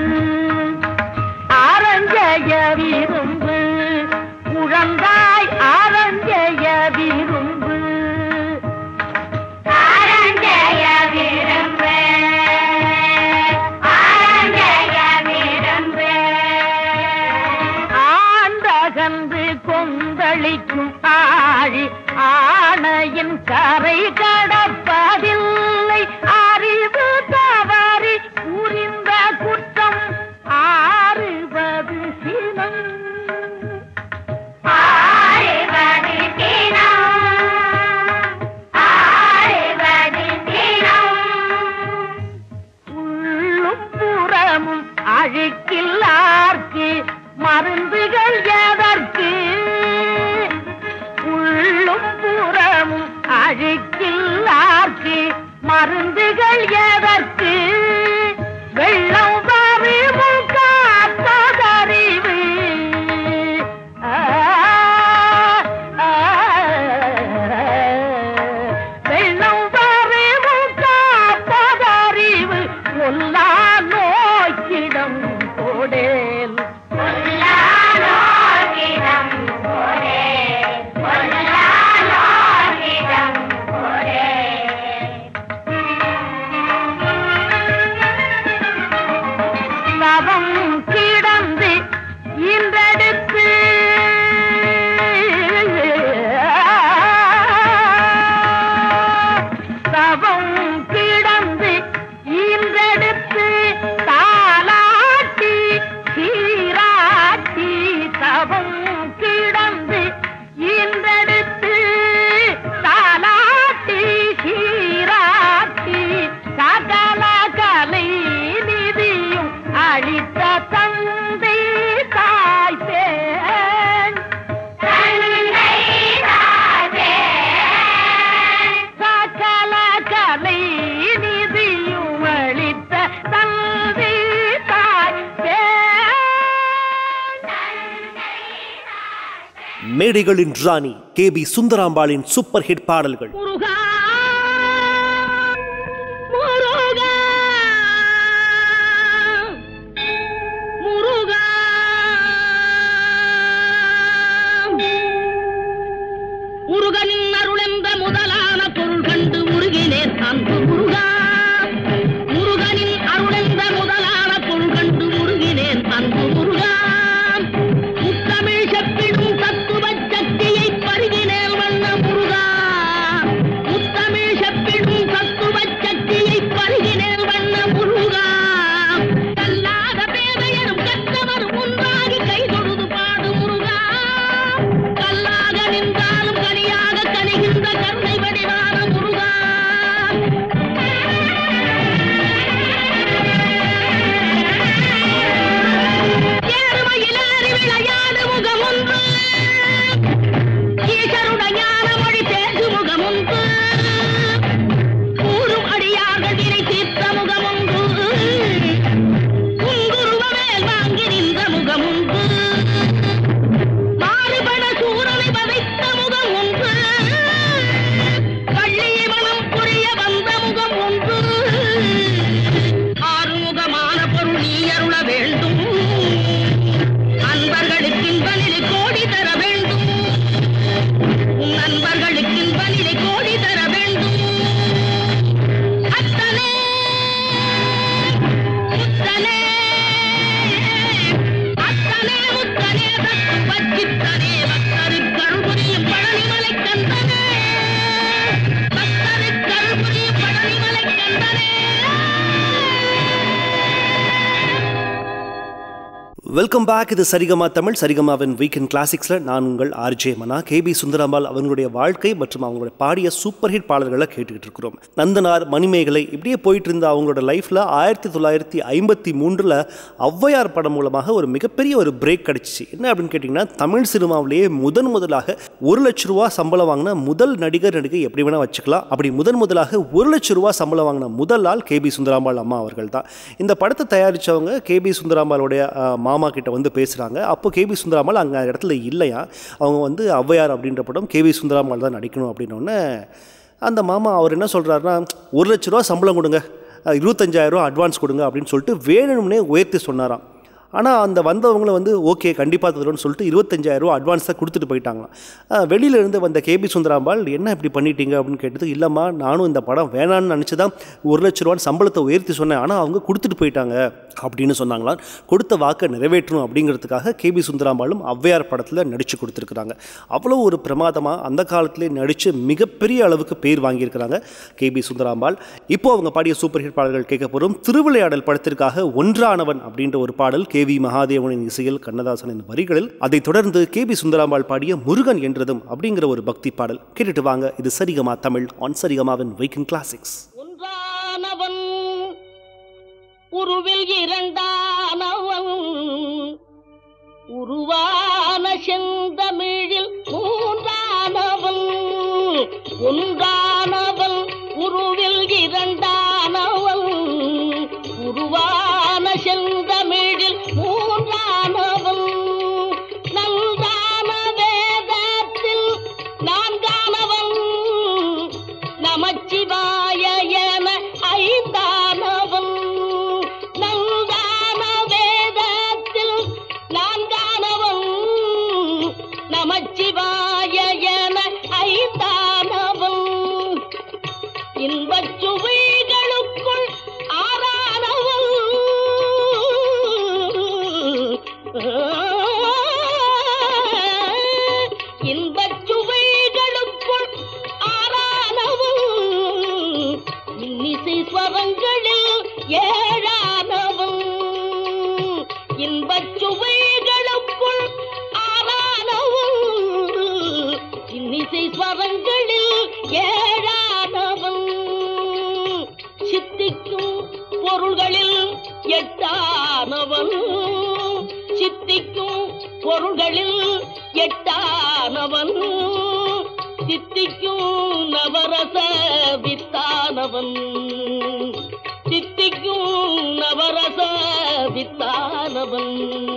ஆரஞ்சய விரும்பு குழந்தாய் ஆரஞ்சய விரும்பு ஆரஞ்சய விரும்பு ஆரஞ்சய விரும்பு ஆண்டகன்று கொந்தளிக்கும் ஆழி ஆணையின் கரை கடப்பதில்லை அறிவு தவறி புரிந்த குற்றம் ஆறுவது சினம் ஆறுவது சினம் ஆறுவது சினம் உள்ளும் புறமும் அழுக்கில்லார்க்கு மருந்துகள் எதற்கு உள்ளும் புறமும் அழுக்கில்லார்க்கு மருந்துகள் எதற்கு வெள்ளம் வருமுன் காப்பதறிவு ஆ, ஆ, வெள்ளம் வருமுன் காப்பதறிவு கொல்லா நோக்கிடம் கொடேல் கொல்லா நோக்கிடம் கொடேல் கொல்லா நோக்கிடம் நவம் கிடந்து இன்றெடுத்து தவம் கிடந்து இன்றெடுத்து தாலாட்டி சீராட்டி தவம் கிடந்து இன்றெடுத்து தாலாட்டி சீராட்டி சகல கலை நிதியும் அளித்த தந்தை தாய் பேன் சகல கலை நிதியும் அளித்த தந்தை தாய் பேன் மேடைகளின் ராணி கே பி சுந்தராம்பாளின் சூப்பர் ஹிட் பாடல்கள் முருகா முருகா முருகா முருகனின் அருளென்ற முதலான பொருள் கண்டு முருகினேன் அன்பு முருகா முருகனின் அருளென்ற முதலான பொருள் கண்டு முருகினேன் அன்பு முருகா முத்தமிழ் செப்பிடும் தத்துவ சக்தியை பருகினேன் வண்ண முருகா முத்தமிழ் செப்பிடும் தத்துவ சக்தியை பருகினேன் வண்ண முருகா கல்லாத பேதையரும் கற்றவரும் ஒன்றாகி கை தொழுது பாடு முருகா கல்லாக நின்றாலும் கனியாக கனிகின்ற கருணை வடிவான முருகா ஏறுமையில் ஏறி விளையாடு முகம் ஒன்று நண்பர்களுக்கு இன்பநிலை கோடி தர வேண்டும் உன் நண்பர்களுக்கு இன்பநிலை கோடி தர வேண்டும் அத்தனே முத்தனே அத்தனே முத்தனே தத்து பச்சித்தனே பக்தருக்கு அருள்புரியும் பழனிமலை கந்தனே பக்தருக்கு அருள்புரியும் பழனிமலை கந்தனே வெல்கம் பேக் இது சரிகமா தமிழ் சரிகமாவின் வீக்கெண்ட் கிளாசிக்ஸில் நான் உங்கள் ஆர்ஜே மனா கேபி சுந்தரம்பாள் அவங்களுடைய வாழ்க்கை மற்றும் அவங்களுடைய பாடிய சூப்பர் ஹிட் பாடல்களை கேட்டுக்கிட்டு இருக்கிறோம் நந்தனார் மணிமேகலை இப்படியே போயிட்டு இருந்த அவங்களோட லைஃப்பில் ஆயிரத்தி தொள்ளாயிரத்தி ஐம்பத்தி மூன்றில் ஔவையார் படம் மூலமாக ஒரு மிகப்பெரிய ஒரு பிரேக் கிடச்சிச்சு என்ன அப்படின்னு கேட்டிங்கன்னா தமிழ் சினிமாவிலேயே முதன் முதலாக ஒரு லட்ச ரூபா சம்பளம் வாங்கின முதல் நடிகர் நடிகை எப்படி வேணால் வச்சுக்கலாம் அப்படி முதன் முதலாக ஒரு லட்ச ரூபா சம்பளம் வாங்கின முதல் ஆள் கேபி சுந்தராம்பாள் அம்மா அவர்கள் தான் இந்த படத்தை தயாரித்தவங்க கேபி சுந்தராம்பாளுடைய அஹ், மாமா கிட்ட வந்து பேசுகிறாங்க அப்போ கேபி சுந்தராம்பாள் அங்கே இடத்துல இல்லையா அவங்க வந்து ஔவையார் அப்படின்ற படம் கேபி சுந்தராம்பாள் தான் நடிக்கணும் அப்படின்னோடனே அந்த மாமா அவர் என்ன சொல்கிறாருன்னா ஒரு லட்ச ரூபா சம்பளம் கொடுங்க அஹ், இருபத்தஞ்சாயிரம் ரூபா அட்வான்ஸ் கொடுங்க அப்படின்னு சொல்லிட்டு வேணும்னே உயர்த்தி சொன்னாராம் ஆனால் அந்த வந்தவங்கள வந்து ஓகே கண்டிப்பாக தருவோம்னு சொல்லிட்டு இருபத்தஞ்சாயிரம் ரூபா அட்வான்ஸ் தான் கொடுத்துட்டு போயிட்டாங்களாம் அஹ் வெளியில இருந்து வந்த கேபி சுந்தராம்பாள் என்ன இப்படி பண்ணிட்டீங்க அப்படின்னு கேட்டது இல்லைம்மா நானும் இந்த படம் வேணான்னு நினச்சி தான் ஒரு லட்ச ரூபான்னு சம்பளத்தை உயர்த்தி சொன்னேன் ஆனால் அவங்க கொடுத்துட்டு போயிட்டாங்க அப்படின்னு சொன்னாங்களாம் கொடுத்த வாக்கை நிறைவேற்றணும் அப்படிங்கிறதுக்காக கேபி சுந்தராம்பாளும் ஔவையார் படத்தில் நடித்து கொடுத்துருக்குறாங்க அவ்வளோ ஒரு பிரமாதமாக அந்த காலத்திலே நடித்து மிகப்பெரிய அளவுக்கு பேர் வாங்கியிருக்கிறாங்க கேபி சுந்தராம்பாள் இப்போ அவங்க பாடிய சூப்பர் ஹிட் பாடல்கள் கேட்க போகிறோம் திருவிளையாடல் படத்திற்காக ஒன்றானவன் அப்படின்ற ஒரு பாடல் கே வி மகாதேவனின் இசையில் கண்ணதாசனின் வரிகளில் அதைத் தொடர்ந்து கே பி சுந்தராம்பாள் பாடிய முருகன் என்றதும் அப்படிங்கிற ஒரு பக்தி பாடல் கேட்டுட்டு வாங்க இது சரிகமா தமிழ் ஆன் சரிகமாவின் வைக்கிங் கிளாசிக்ஸ் ஒன்றானவன் உருவில் இரண்டானவன் உருவான செந்தமிழில் மூன்றானவன் ஒன்றானவன் உருவில் இரண்டானவன் உருவான செந்தமிழில் மூன்றானவன் நன்றான வேதத்தில் நான்கானவன் நமச்சிவாய என ஐந்தானவன் நந்தான வேதத்தில் நான்கானவன் நமச்சிவாய என ஐந்தானவன் இன்பச் சுவைகளுக்குள் ஆறானவன் இன்பச் சுவைகளுக்குள் ஆறானவன் இன்னிசை ஸ்வரங்களில் ஏழானவன் இன்பச் சுவைகளுக்குள் ஆறானவன் இன்னிசை ஸ்வரங்களில் ஏழானவன் சித்திக்கும் பொருள்களில் எட்டானவன் சித்திக்கும் பொருள்களில் எட்டானவன் சித்திக்கும் நவரச வித்தானவன் சித்திக்கும் நவரச வித்தானவன்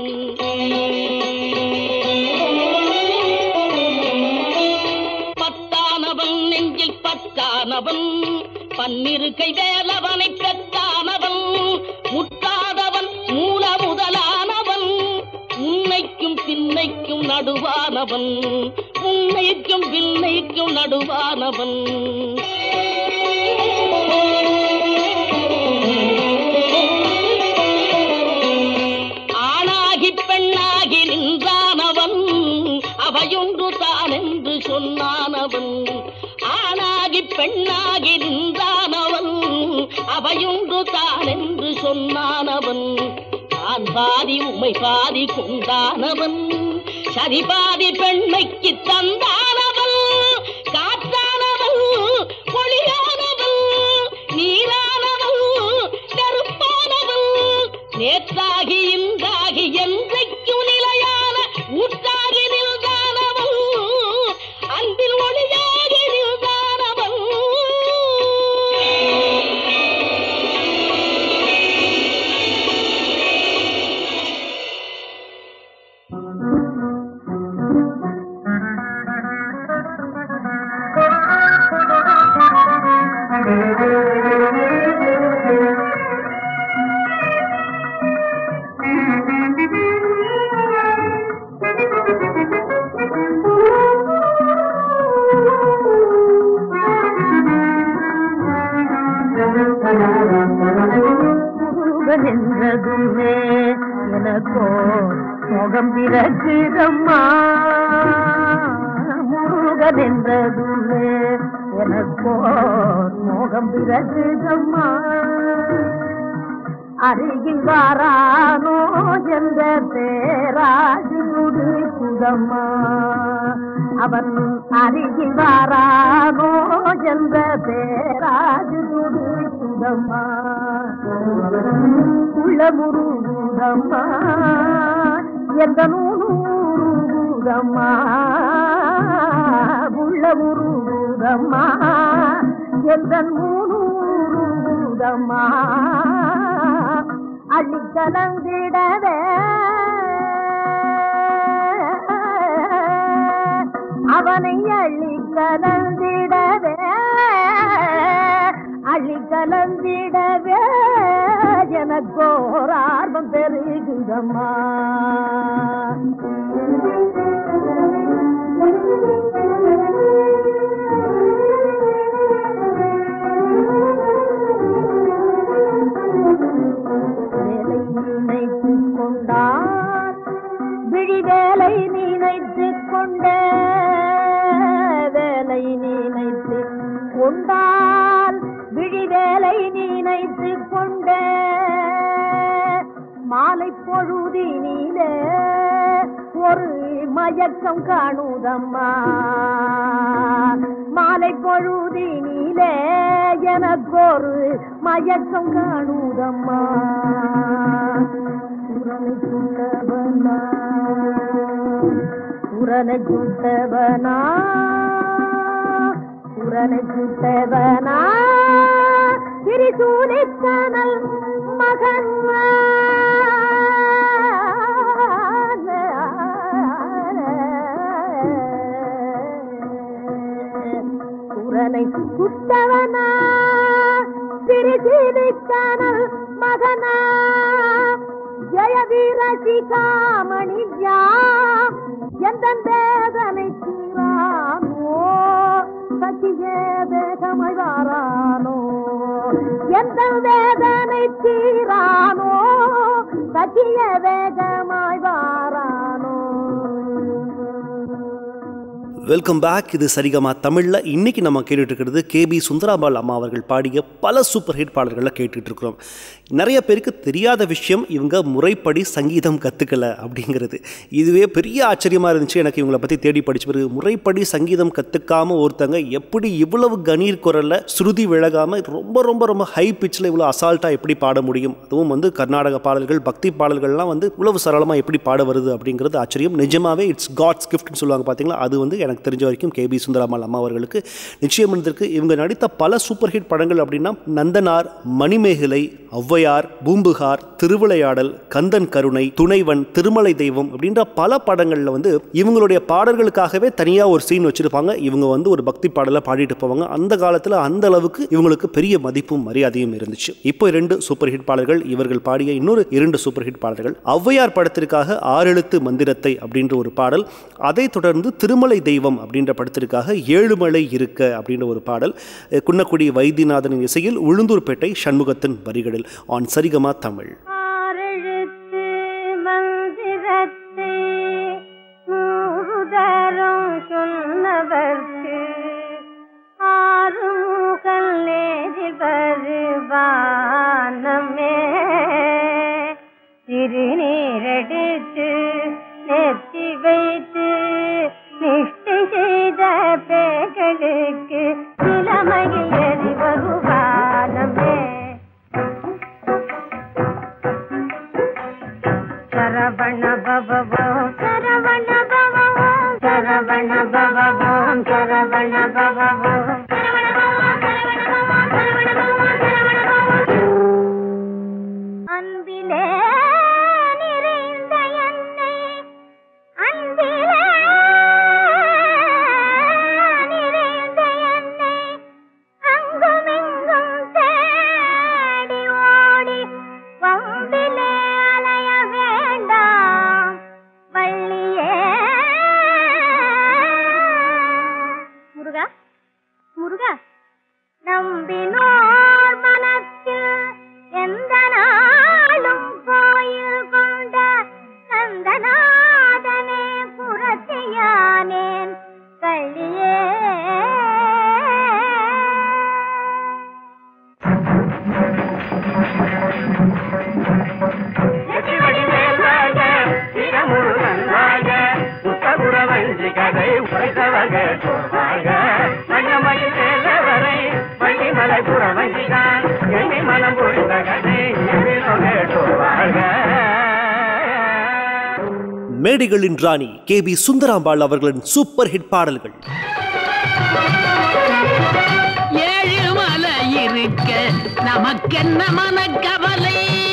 பத்தானவன் நெஞ்சில் பத்தானவன் பன்னிரு கை வேலவனை பெற்றானவன் முட்டாதவன் மூல முதலானவன் உன்னைக்கும் பின்னைக்கும் நடுவானவன் உன்னைக்கும் பின்னைக்கும் நடுவானவன் ஆணாகி பெண்ணாகி நின்றானவன் அவையொன்று தான் என்று சொன்னானவன் ஆணாகி பெண்ணாகி நின்றானவன் அவையொன்று தான் என்று சொன்னானவன் தான் பாதி உமை பாதி கொண்டானவன் சரி பாதி பெண்மைக்கு தந்தானவன் காற்றானவன் ஒளியானவன் நீரானவன் நெருப்பானவன் நேற்றாகி இன்றாகி என்றைக்கும் நிலையான ஊற்றாகி நின்றானவன் அன்பில் ஒளியாகி நின்றானவன் குதம்மா முருகன் என்றதுமே எனக்கோ மோகம் பிறகுதம்மா அருகில் வாரானோ என்ற பேராஜி குதம்மா அவன் அருகில் வாரானோ என்ற பேராஜி குதம்மா உள்ளமுருகுதம்மா எந்த நூறுதம்மா உள்ளமுருகுதம்மா எந்த நூறுதம்மா அள்ளி கலந்திடவே அவனை அள்ளி கலந்திடவே அள்ளி கலந்திடவே எனக்கோர் ஆர்வம் பெருகுதம்மா வேலை நினைத்து கொண்டார் விழி வேலை நினைத்து கொண்ட வேலை நினைத்து கொண்டால் விழி வேலை நினைத்து கொண்ட மாலை பொழுதினிலே ஒரு மயக்கம் காணுதம்மா மாலை பொழுதினிலே எனக்கொரு மயக்கம் காணுதம்மா உரனை சுட்டவனா உரனை சுட்டவனா உரனை சுட்டவனா திரிசூலிக்கனல் மகன் உரனை சுட்டவனா திரிசீலிக்கனல் மகனா ஜெயவீர சிகாமணியா எந்த வேதனை தீரானோ சகிய வேகமாய் வாரானோ எந்த வேதனை தீரானோ சகிய வேகமாய் வாரானோ வெல்கம் பேக் இது சரிகமா தமிழில் இன்னைக்கு நம்ம கேட்டுட்டு இருக்கிறது கேபி சுந்தராபால் அம்மா அவர்கள் பாடிய பல சூப்பர் ஹிட் பாடல்களை கேட்டுட்டு இருக்கிறோம் நிறைய பேருக்கு தெரியாத விஷயம் இவங்க முறைப்படி சங்கீதம் கற்றுக்கல அப்படிங்கிறது இதுவே பெரிய ஆச்சரியமாக இருந்துச்சு எனக்கு இவங்களை பற்றி தேடி படிச்ச பிறகு முறைப்படி சங்கீதம் கற்றுக்காம ஒருத்தங்க எப்படி இவ்வளவு கணீர் குரலில் ஸ்ருதி விலகாமல் ரொம்ப ரொம்ப ரொம்ப ஹை பிச்சில் இவ்வளோ அசால்ட்டாக எப்படி பாட முடியும் அதுவும் வந்து கர்நாடக பாடல்கள் பக்தி பாடல்கள்லாம் வந்து இவ்வளவு சரளமாக எப்படி பாட வருது அப்படிங்கிறது ஆச்சரியம் நிஜமாவே இட்ஸ் காட்ஸ் கிஃப்ட்னு சொல்லுவாங்க பார்த்தீங்களா அது வந்து எனக்கு தெரிஞ்ச வரைக்கும் கேபி சுந்தராமல் அம்மா அவர்களுக்கு நிச்சயம் இருந்திருக்கு இவங்க நடித்த பல சூப்பர் ஹிட் படங்கள் அப்படின்னா நந்தனார் மணிமேகலை ஔவையார் பூம்புகார் திருவிளையாடல் கந்தன் கருணை துணைவன் திருமலை தெய்வம் அப்படின்ற பல படங்களில் வந்து இவங்களுடைய பாடல்களுக்காகவே தனியாக ஒரு சீன் வச்சுருப்பாங்க இவங்க வந்து ஒரு பக்தி பாடலை பாடிட்டு போவாங்க அந்த காலத்தில் அந்த அளவுக்கு இவங்களுக்கு பெரிய மதிப்பும் மரியாதையும் இருந்துச்சு இப்போ இரண்டு சூப்பர் ஹிட் பாடல்கள் இவர்கள் பாடிய இன்னொரு இரண்டு சூப்பர் ஹிட் பாடல்கள் ஔவையார் படத்திற்காக ஆறெழுத்து மந்திரத்தை அப்படின்ற ஒரு பாடல் அதைத் தொடர்ந்து திருமலை தெய்வம் அப்படின்ற படத்திற்காக ஏழுமலை இருக்க அப்படின்ற ஒரு பாடல் அஹ் குன்னக்குடி வைத்தியநாதனின் இசையில் உளுந்தூர்பேட்டை சண்முகத்தின் வரிகளில் ஆன் சரிகமா தமிழ் ஆறெழுத்து மந்திரத்தை நூறுதரம் சொன்னவர்க்கு ஆறுமுகல் நேரி வருவானமே திருநீரெடுத்து நெத்தி வைத்து நிஷ்டை செய்த பேர்களுக்கு இளமையில் எரி வருவானமே சரவண பவவோம் சரவண பவவோம் சரவண பவவோம் சரவண பவவோம் அன்பிலே நிறைந்த என்னை அன்பிலே நிறைந்த என்னை அங்குமிங்கும் தேடி ஓடி வம்பிலே அலைய வேண்டாம் வள்ளியே முருகா மேட்டூர் வாழ்க வண்ணமயில் மேலவரை வள்ளிமலை புறவங்கிதான் எண்ணி மனம் புரிந்த கதை மேட்டூர் வாழ்க மேடைகளின் ராணி கே பி சுந்தராம்பாள் அவர்களின் சூப்பர் ஹிட் பாடல்கள் ஏழு மலை இருக்க நமக்கென்ன மனக்கவலை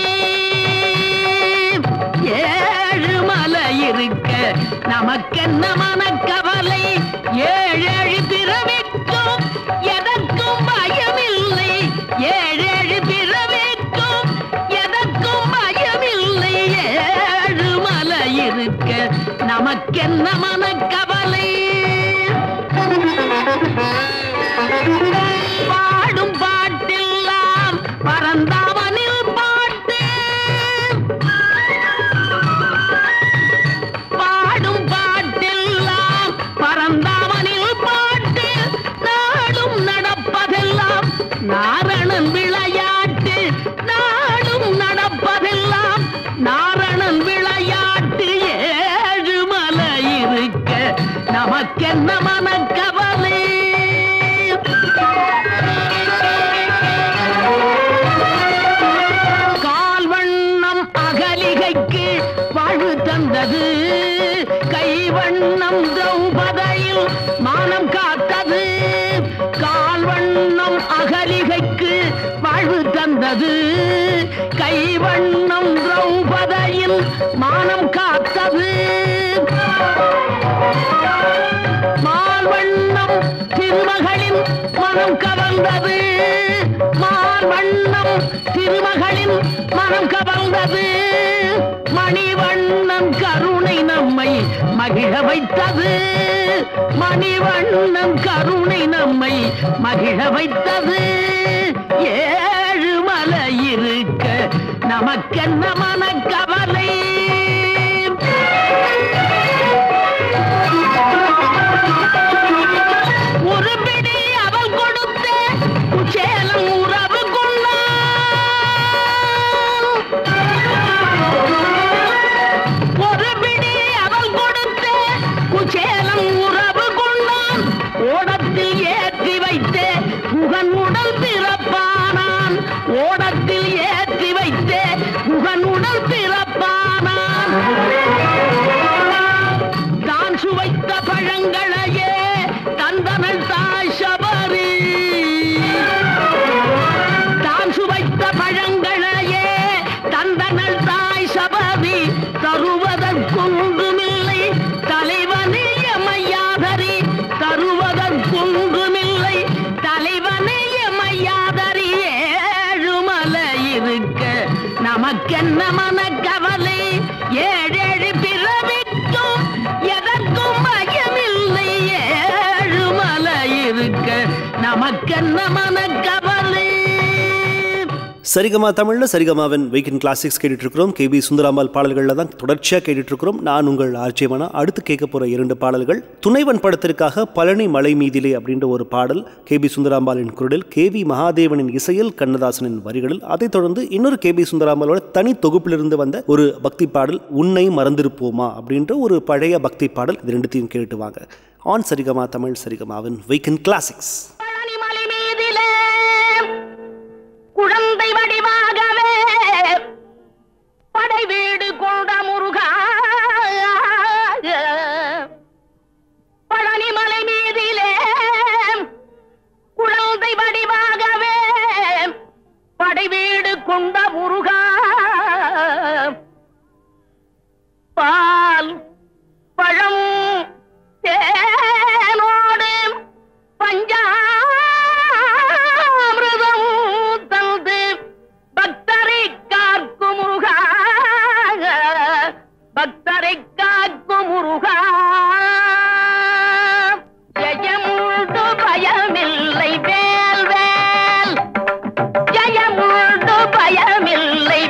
ஏழு மலை இருக்க நமக்கென்ன மனக்கவலை ஏழேழு பிறவிக்கும் எதற்கும் பயமில்லை ஏழேழு பிறவிக்கும் எதற்கும் பயமில்லை ஏழு மலை இருக்க நமக்கென்ன மனக்கவலை பாடும் பாட்டெல்லாம் பரந்தாமனில் பாட்டு பாடும் பாட்டெல்லாம் பரந்தாமனில் பாட்டு நாடும் நடப்பதெல்லாம் நாரணன் விளையாட்டு நாடும் நடப்பதெல்லாம் நாரணன் விளையாட்டு ஏழு மலை இருக்க நமக்கென்ன மனக்கவலை கால்வண்ணம் அகலிகைக்கு வாழ்வு தந்தது கைவண்ணம் திரௌபதையில் மானம் காத்தது கால்வண்ணம் அகலிகைக்கு வாழ்வு தந்தது கைவண்ணம் திரௌபதையில் மானம் காத்தது மால்வண்ணம் திருமகளின் மனம் கவர்ந்தது மால்வண்ணம் திருமகளின் மனம் கவர்ந்தது மணிவண்ணன் கருணை நம்மை மகிழ வைத்தது மணிவண்ணன் கருணை நம்மை மகிழ வைத்தது ஏழு மலை இருக்க நமக்கென்ன மனக்கவலை ஒரு பிடி அவள் கொடுத்த குச்சேலம் உறவு கொண்டான் ஒரு பிடி அவள் கொடுத்த குச்சேலம் உறவு கொண்டான் ஓடத்தில் ஏற்றி வைத்தே குகன் உடல் பிறப்பானான் ஓடத்தில் ஏற்றி வைத்தே குகன் உடல் பிறப்பானான் தான் சுவைத்த பழங்களையே தந்தனள் தாய் சபரி தான் சுவைத்த பழங்களையே தந்தனள் தாய் சபரி தருவதற்கொன்றுமில்லை தலைவனே மையாதரி தருவதற்கொன்றுமில்லை தலைவனே மையாதரி ஏழுமலை இருக்க நமக்கென்ன மனக்கவலை ஏழேழு பிறவிக்கும் எதற்கும் பயமில்லை ஏழு மலை இருக்க நமக்கென்ன மனக்கவலை சரிகமா தமிழ்ல சரிகமாவின் வீக்கெண்ட் கிளாசிக்ஸ் கேட்டுட்டு இருக்கிறோம் கே பி சுந்தராம்பாள் பாடல்களில் தான் தொடர்ச்சியாக கேட்டுட்டு இருக்கிறோம் நான் உங்கள் ஆர்ஜியமானா அடுத்து கேட்க போகிற இரண்டு பாடல்கள் துணைவன் படத்திற்காக பழனி மலை மீதிலே அப்படின்ற ஒரு பாடல் கே பி சுந்தராம்பாளின் குரலில் கே வி மகாதேவனின் இசையில் கண்ணதாசனின் வரிகளில் அதைத் தொடர்ந்து இன்னொரு கே பி சுந்தராம்பாளோட தனி தொகுப்பிலிருந்து வந்த ஒரு பக்தி பாடல் உன்னை மறந்திருப்போமா அப்படின்ற ஒரு பழைய பக்தி பாடல் இது ரெண்டுத்தையும் கேட்டு வாங்க ஆன் சரிகமா தமிழ் சரிகமாவின் வீக்கெண்ட் கிளாசிக்ஸ் பழனிமலை மீதிலே குழந்தை வடிவாகவே படை வீடு கொண்ட முருகா பழனிமலை மீதிலே குழந்தை வடிவாகவே படை வீடு கொண்ட முருகா பால் பழம் தேனோடு பஞ்சாமிருதம் தந்து பக்தரை காக்கும் முருகா பக்தரை காக்கும் முருகா ஜெயமுண்டு பயமில்லை வேல் வேல் ஜெயமுண்டு பயமில்லை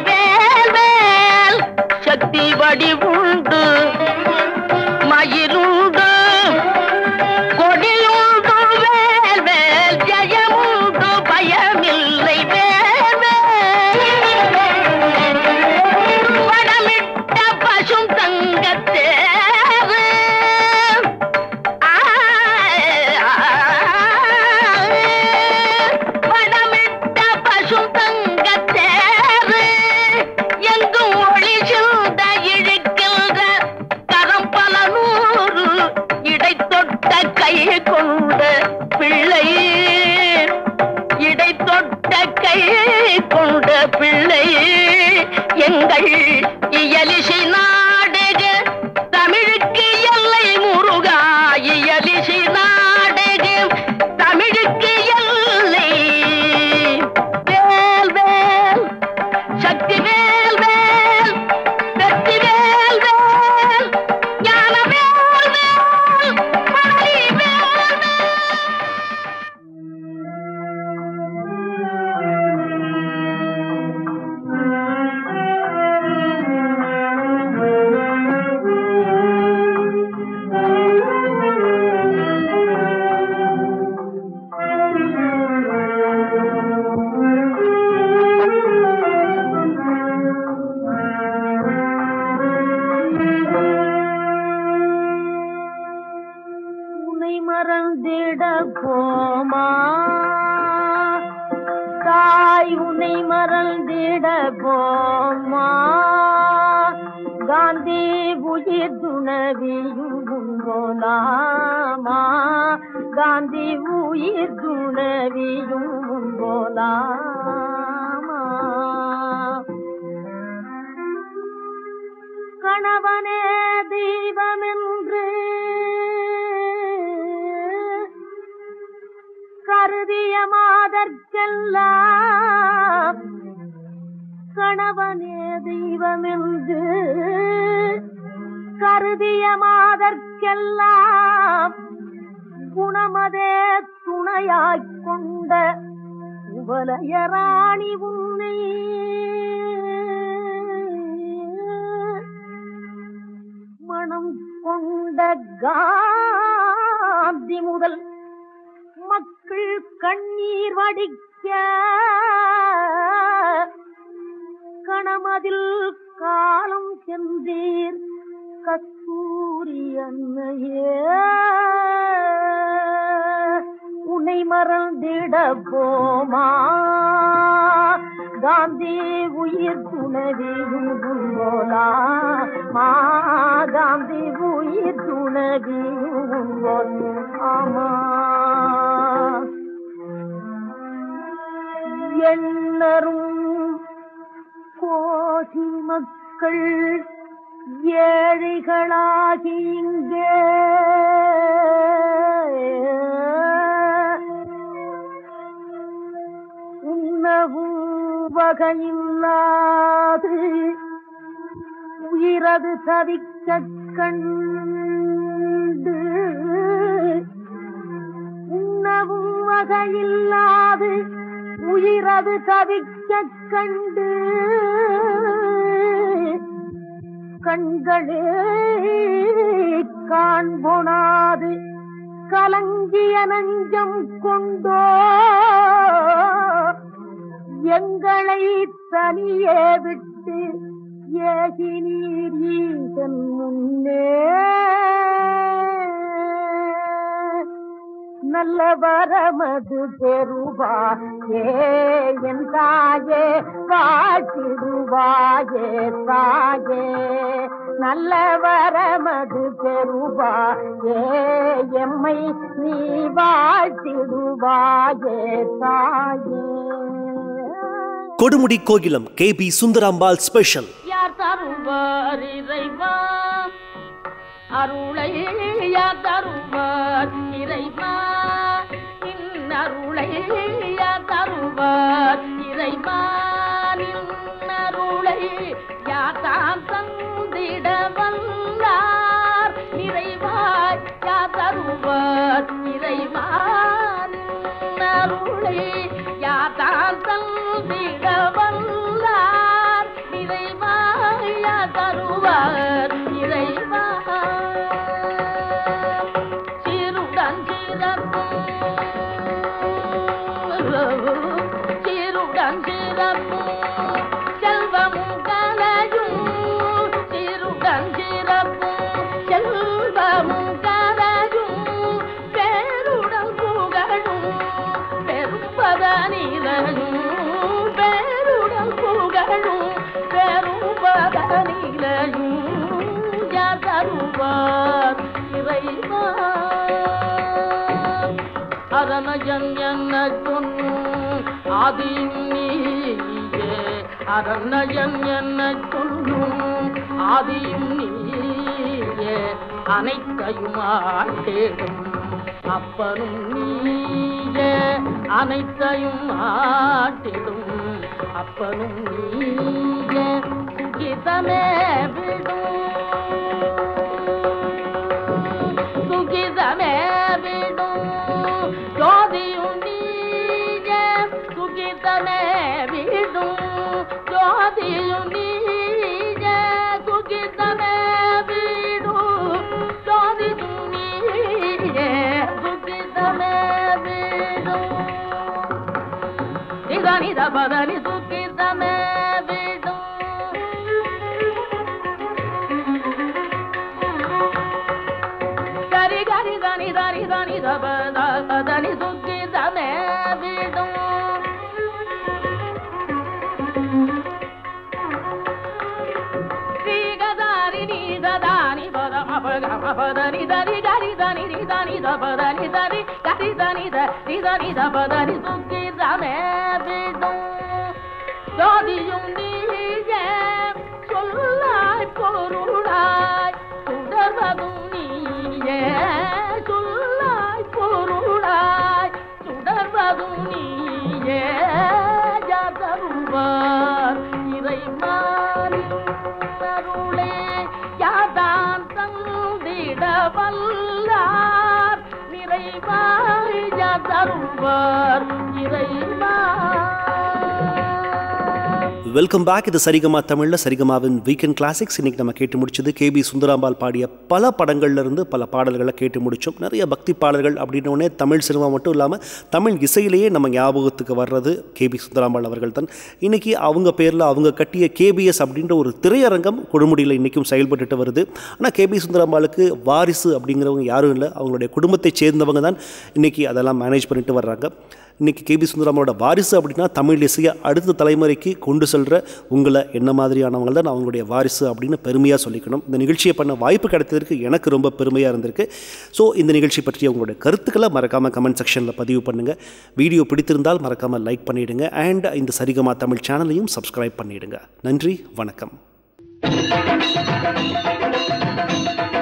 தொட்ட கை கொண்ட பிள்ளை இடை தொட்ட கை கொண்ட பிள்ளை எங்கள் இயலிசி நாடக தமிழுக்கு எல்லை முருகா இயலிசி நாடக தமிழுக்கு எல்லை வேல் வேல் சக்தி வேல் வேல் வெற்றி வேல் வேல் ஞான வேல் வேல் மணலி வேல் வேல் உன்னை மறந்திட போமா தாய் உன்னை மறந்திட போமா காந்தி உயிர் துணவியும் போலாமா காந்தி உயிர் துணவியும் போலாமா கணவனே தெய்வமென்று கருதிய மாதற்கெல்லாம் கணவனே தெய்வமென்று கருதிய மாதற்கெல்லாம் குணமதே துணையாய்க் கொண்ட உவலயராணி உன்னை மனம் கொண்ட காந்தி முதல் மக்கள் கண்ணீர் வடிக்க கணமதில் காலம் சென்றீர் கஸ்தூரி அன்னையே உன்னை மறந்திட போமா காந்தி உயிர் துணவியும் போலா மா காந்தி உயிர் துணவியும் போல் ஆமா எண்ணரும் கோடி மக்கள் ஏழைகளாகி இங்கே உண்ணவும் வகையில்லாது உயிரது தவிக்க கண்டு உண்ணவும் வகையில்லாது உயிரது தவிக்க கண்டு கண்களே காண்பொணாது கலங்கிய நஞ்சம் கொண்டோ எங்களை தனியே விட்டு ஏகி நீர் ஈசன் முன்னே நல்ல வரமது பெறுவா ஏ என் தாயே காட்டிடுவாயே தாயே நல்ல வரமது பெறுவா ஏ எம்மை நீ வாழ்த்திடுவாயே தாயே Kodumudi Kokilam K B Sundarambal special யார் தருவார் இறைவா அருளை யார் தருவார் இறைவா இன்னருளை யார் தருவார் இறைவா நின்னருளை யார் தான் தந்திட வல்லார் நிறைவாய் யார் தருவார் இறைவா நின்னருளை யார் தான் தந்திட வல்லார் நிறைவாய் யார் தருவார் இறைவா சீருடன் சிறப்பும் சீருடன் சிறப்பும் செல்வமும் கலையும் சீருடன் சிறப்பும் செல்வமும் கலையும் பேருடன் புகழும் பெரும்பதனிலையும் பேருடன் புகழும் பெரும்பதனிலையும் யார் தருவார் இறைவா அரண்மயன் என்ன சொல்லும் ஆதியும் நீயே அரண்மயன் என்ன சொல்லும் ஆதியும் நீயே அனைத்தையும் ஆட்டேடும் அப்பனும் நீயே அனைத்தையும் ஆட்டிடும் அப்பனும் நீயே சுகிதமே விடும் சுகிதமே விடும் ஜோதியும் நீயே சுகிதமே விடும் ஜோதியும் நீயே சுகிதமே விடும் ஜோதியும் நீயே சுகிதமே விடும் நிதனி தபதனி சுகிதமே விடும் கரி கரி தனி தனி தனி தப தனி சுக்கி தமே விடும் ஸ்ரீகதாரி நீததானி பத மபக மபதனி தனி கரி தனி நி தனி தபதனி தனி கரி தனி தனி தனி தபதனி சுக்கி தமே விடும் ஜோதியும் நீயே சொல்லாய் பொருளாய் சுடர்வதும் நீயே சொல்லாய் பொருளாய் சுடர்வதும் நீயே யாதருவார் இறைமாறி அருளே யாதான் தந்திட வல்லார் நிறைவாய் யாதருவார் இறைமார் வெல்கம் பேக் இது சரிகமா தமிழில் சரிகமாவின் வீக்கெண்ட் கிளாசிக்ஸ் இன்னைக்கு நம்ம கேட்டு முடிச்சது கேபி சுந்தராம்பாள் பாடிய பல படங்கள்ல இருந்து பல பாடல்களை கேட்டு முடிச்சோம் நிறைய பக்தி பாடல்கள் அப்படின்னோடனே தமிழ் சினிமா மட்டும் இல்லாமல் தமிழ் இசையிலேயே நம்ம ஞாபகத்துக்கு வர்றது கேபி சுந்தராம்பாள் அவர்கள் தான் இன்னைக்கு அவங்க பேரில் அவங்க கட்டிய கேபிஎஸ் அப்படின்ற ஒரு திரையரங்கம் கொடுமுடியில் இன்றைக்கும் செயல்பட்டுட்டு வருது ஆனால் கேபி சுந்தராம்பாளுக்கு வாரிசு அப்படிங்கிறவங்க யாரும் இல்லை அவங்களுடைய குடும்பத்தை சேர்ந்தவங்க தான் இன்னைக்கு அதெல்லாம் மேனேஜ் பண்ணிட்டு வர்றாங்க இன்னைக்கு கேபி சுந்தராமோட வாரிசு அப்படின்னா தமிழ் இசையை அடுத்த தலைமுறைக்கு கொண்டு செல்கிற உங்களை என்ன மாதிரியானவங்க தான் அவங்களுடைய வாரிசு அப்படின்னு பெருமையாக சொல்லிக்கணும் இந்த நிகழ்ச்சியை பண்ண வாய்ப்பு கிடைத்ததற்கு எனக்கு ரொம்ப பெருமையாக இருந்திருக்கு ஸோ இந்த நிகழ்ச்சி பற்றிய உங்களுடைய கருத்துக்களை மறக்காமல் கமெண்ட் செக்ஷனில் பதிவு பண்ணுங்கள் வீடியோ பிடித்திருந்தால் மறக்காமல் லைக் பண்ணிவிடுங்க அண்ட் இந்த சரிகமா தமிழ் சேனலையும் சப்ஸ்கிரைப் பண்ணிவிடுங்க நன்றி வணக்கம்